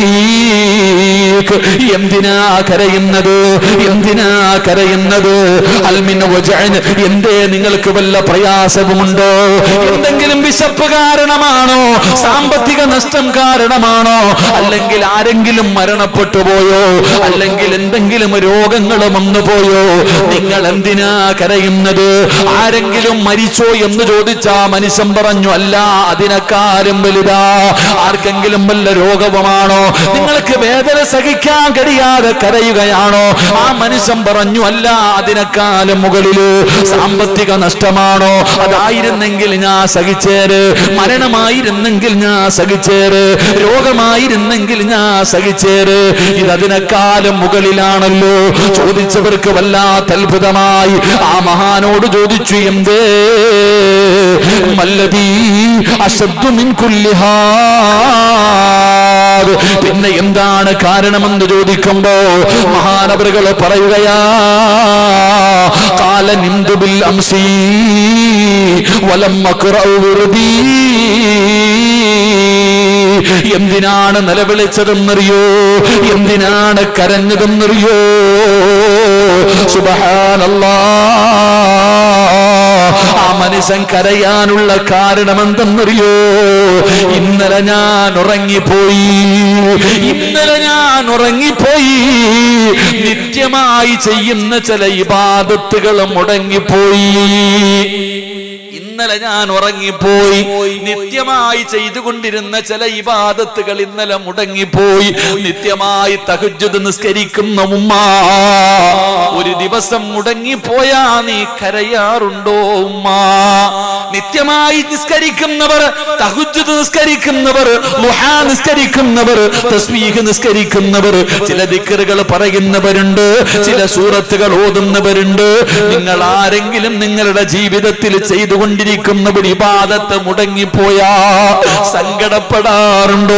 എന്തിനാ കരയുന്നത് എന്തിനാ കരയുന്നത് അൽമിന് വജഅൻ എന്തേ നിങ്ങൾക്ക് വല്ല പ്രയാസവുമുണ്ടോ എന്തെങ്കിലും വിശപ്പ് കാരണമാണോ സാമ്പത്തിക നഷ്ടം കാരണമാണോ അല്ലെങ്കിൽ ആരെങ്കിലും മരണപ്പെട്ടു പോയോ അല്ലെങ്കിൽ എന്തെങ്കിലും രോഗങ്ങൾ വന്നു പോയോ നിങ്ങൾ എന്തിനാ കരയുന്നത് ആരെങ്കിലും മരിച്ചോ എന്ന് ചോദിച്ചാ മനുഷ്യൻ പറഞ്ഞു അല്ല അതിനെക്കാരും വലുതാ ആർക്കെങ്കിലും വല്ല രോഗവുമാണോ നിങ്ങൾക്ക് വേദന സഹിക്കാൻ കഴിയാതെ കരയുകയാണോ ആ മനുഷ്യൻ പറഞ്ഞു അല്ല അതിനെക്കാലം മുകളില് സാമ്പത്തിക നഷ്ടമാണോ അതായിരുന്നെങ്കിൽ ഞാൻ സഹിച്ചേര് മരണമായിരുന്നെങ്കിൽ ഞാൻ സഹിച്ചേര് രോഗമായിരുന്നെങ്കിൽ ഞാൻ സഹിച്ചേര് ഇത് അതിനെക്കാലം മുകളിലാണല്ലോ ചോദിച്ചവർക്ക് വല്ലാത്ത അത്ഭുതമായി ആ മഹാനോട് ചോദിച്ചു എന്തേ മല്ലതീ അശബ്ദു മിൻ കുല്ലിഹാ പിന്നെ എന്താണ് കാരണമെന്ന് ചോദിക്കുമ്പോ മഹാനവറുകൾ പറയുകയാ കാല നിന്ദുബിൽ അംസി വലം വിറുതി എന്തിനാണ് നിലവിളിച്ചതെന്നറിയോ എന്തിനാണ് കരഞ്ഞതെന്നറിയോ സുബഹാനല്ലാ ആ മനുഷ്യൻ കരയാനുള്ള കാരണം എന്തെന്നറിയോ ഇന്നലെ ഞാൻ ഉറങ്ങിപ്പോയി ഇന്നലെ ഞാൻ ഉറങ്ങിപ്പോയി നിത്യമായി ചെയ്യുന്ന ചില ഇബാദത്തുകൾ മുടങ്ങിപ്പോയി ഇന്നലെ ഞാൻ ഉറങ്ങിപ്പോയി നിത്യമായി ചെയ്തുകൊണ്ടിരുന്ന ചില ഇബാദത്തുകൾ ഇന്നലെ മുടങ്ങിപ്പോയി നിത്യമായി തഹജ്ജുദ് നിസ്കരിക്കുന്ന ഉമ്മ ഒരു ദിവസം മുടങ്ങിപ്പോയാ നീ കരയാറുണ്ടോ ഉമ്മ നിത്യമായി നിസ്കരിക്കുന്നവർ തഹജ്ജുദ് നിസ്കരിക്കുന്നവർ ലുഹാ നിസ്കരിക്കുന്നവർ തസ്ബീഹ് നിസ്കരിക്കുന്നവർ ചില ദിക്കറുകൾ പറയുന്നവരുണ്ട് ചില സൂറത്തുകൾ ഓതുന്നവരുണ്ട് നിങ്ങൾ ആരെങ്കിലും നിങ്ങളുടെ ജീവിതത്തിൽ ചെയ്തുകൊണ്ടിരിക്കുന്ന ഒരു ഇബാദത്ത് മുടങ്ങിപ്പോയാ സങ്കടപ്പെടാറുണ്ടോ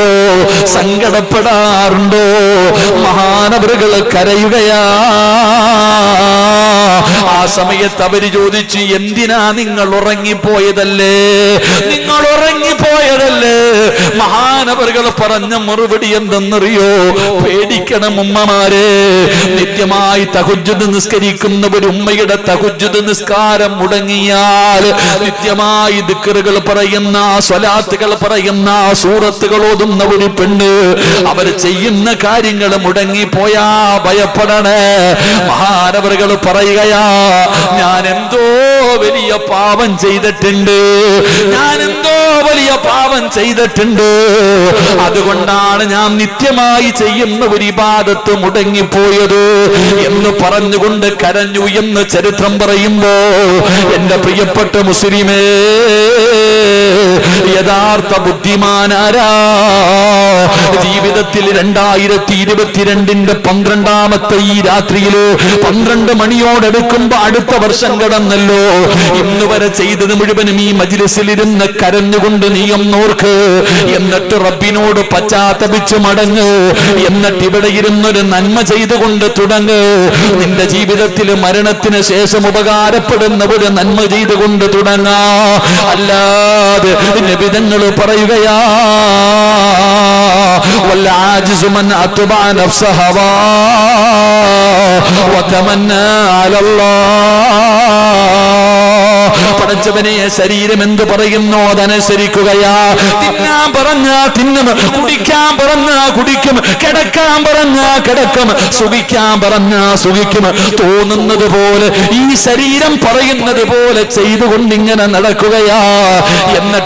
സങ്കടപ്പെടാറുണ്ടോ മഹാനവറുകൾ കരയുകയാ ആ ആ സമയത്ത് അവര് ചോദിച്ചു എന്തിനാ നിങ്ങൾ ഉറങ്ങിപ്പോയതല്ലേ നിങ്ങൾ ഉറങ്ങിപ്പോയതല്ലേ മഹാനവറുകൾ പറഞ്ഞ മറുപടി എന്തെന്നറിയോ പേടിക്കണം ഉമ്മമാരെ നിത്യമായി തഹുജുദ് നിസ്കരിക്കുന്ന ഒരു ഉമ്മയുടെ തഹുജുദ് നിസ്കാരം മുടങ്ങിയാൽ നിത്യമായി ദിക്കറുകൾ പറയുന്ന സ്വലാത്തുകൾ പറയുന്ന സൂറത്തുകൾ ഓതുന്ന ഒരു പെണ്ണ് അവർ ചെയ്യുന്ന കാര്യങ്ങൾ മുടങ്ങിപ്പോയാ ഭയപ്പെടണേ മഹാനവറുകൾ പറയുകയാ ഞാൻ എന്തോ വലിയ പാപം ചെയ്തിട്ടുണ്ട് ഞാൻ എന്തോ വലിയ പാപം ചെയ്തിട്ടുണ്ട് അതുകൊണ്ടാണ് ഞാൻ നിത്യമായി ചെയ്യുന്ന ഒരു ഇബാദത്ത് മുടങ്ങിപ്പോയത് എന്ന് പറഞ്ഞുകൊണ്ട് കരഞ്ഞു എന്ന് ചരിത്രം പറയുമ്പോ എന്റെ പ്രിയപ്പെട്ട മുസ്ലിമേ യഥാർത്ഥ ബുദ്ധിമാനാരാ ജീവിതത്തിൽ രണ്ടായിരത്തി ഇരുപത്തിരണ്ടിന്റെ പന്ത്രണ്ടാമത്തെ ഈ രാത്രിയില് പന്ത്രണ്ട് മണിയോടെടുക്കുമ്പോ അടുത്ത വർഷം കടന്നല്ലോ ഇന്ന് വരെ ചെയ്തത് മുഴുവനും ഈ മജിലിസിലിരുന്ന് കരഞ്ഞുകൊണ്ട് നീ ഒന്നോർക്ക് എന്നിട്ട് റബ്ബിനോട് പശ്ചാത്തപിച്ച് മടങ്ങ് എന്നിട്ട് ഇവിടെ ഇരുന്നൊരു നന്മ ചെയ്തുകൊണ്ട് തുടങ്ങ് നിന്റെ ജീവിതത്തിൽ മരണത്തിന് ശേഷം ഉപകാരപ്പെടുന്ന ഒരു നന്മ ചെയ്തുകൊണ്ട് തുടങ്ങാ അല്ലാതെ നബിതങ്ങൾ പറയുകയാ والعاجز من أتبع نفس هواه وتمنى على الله പടച്ചവനെ ശരീരം എന്ത് പറയുന്നോ അതനുസരിക്കുകയാ തിന്നാൻ പറഞ്ഞ തിന്നും കുടിക്കാൻ പറഞ്ഞ കുടിക്കും കിടക്കാൻ പറഞ്ഞ കിടക്കും സുഖിക്കാൻ പറഞ്ഞ സുഖിക്കും തോന്നുന്നത് പോലെ ഈ ശരീരം പറയുന്നത് പോലെ ചെയ്തുകൊണ്ടിങ്ങനെ നടക്കുകയാ എന്നിട്ട്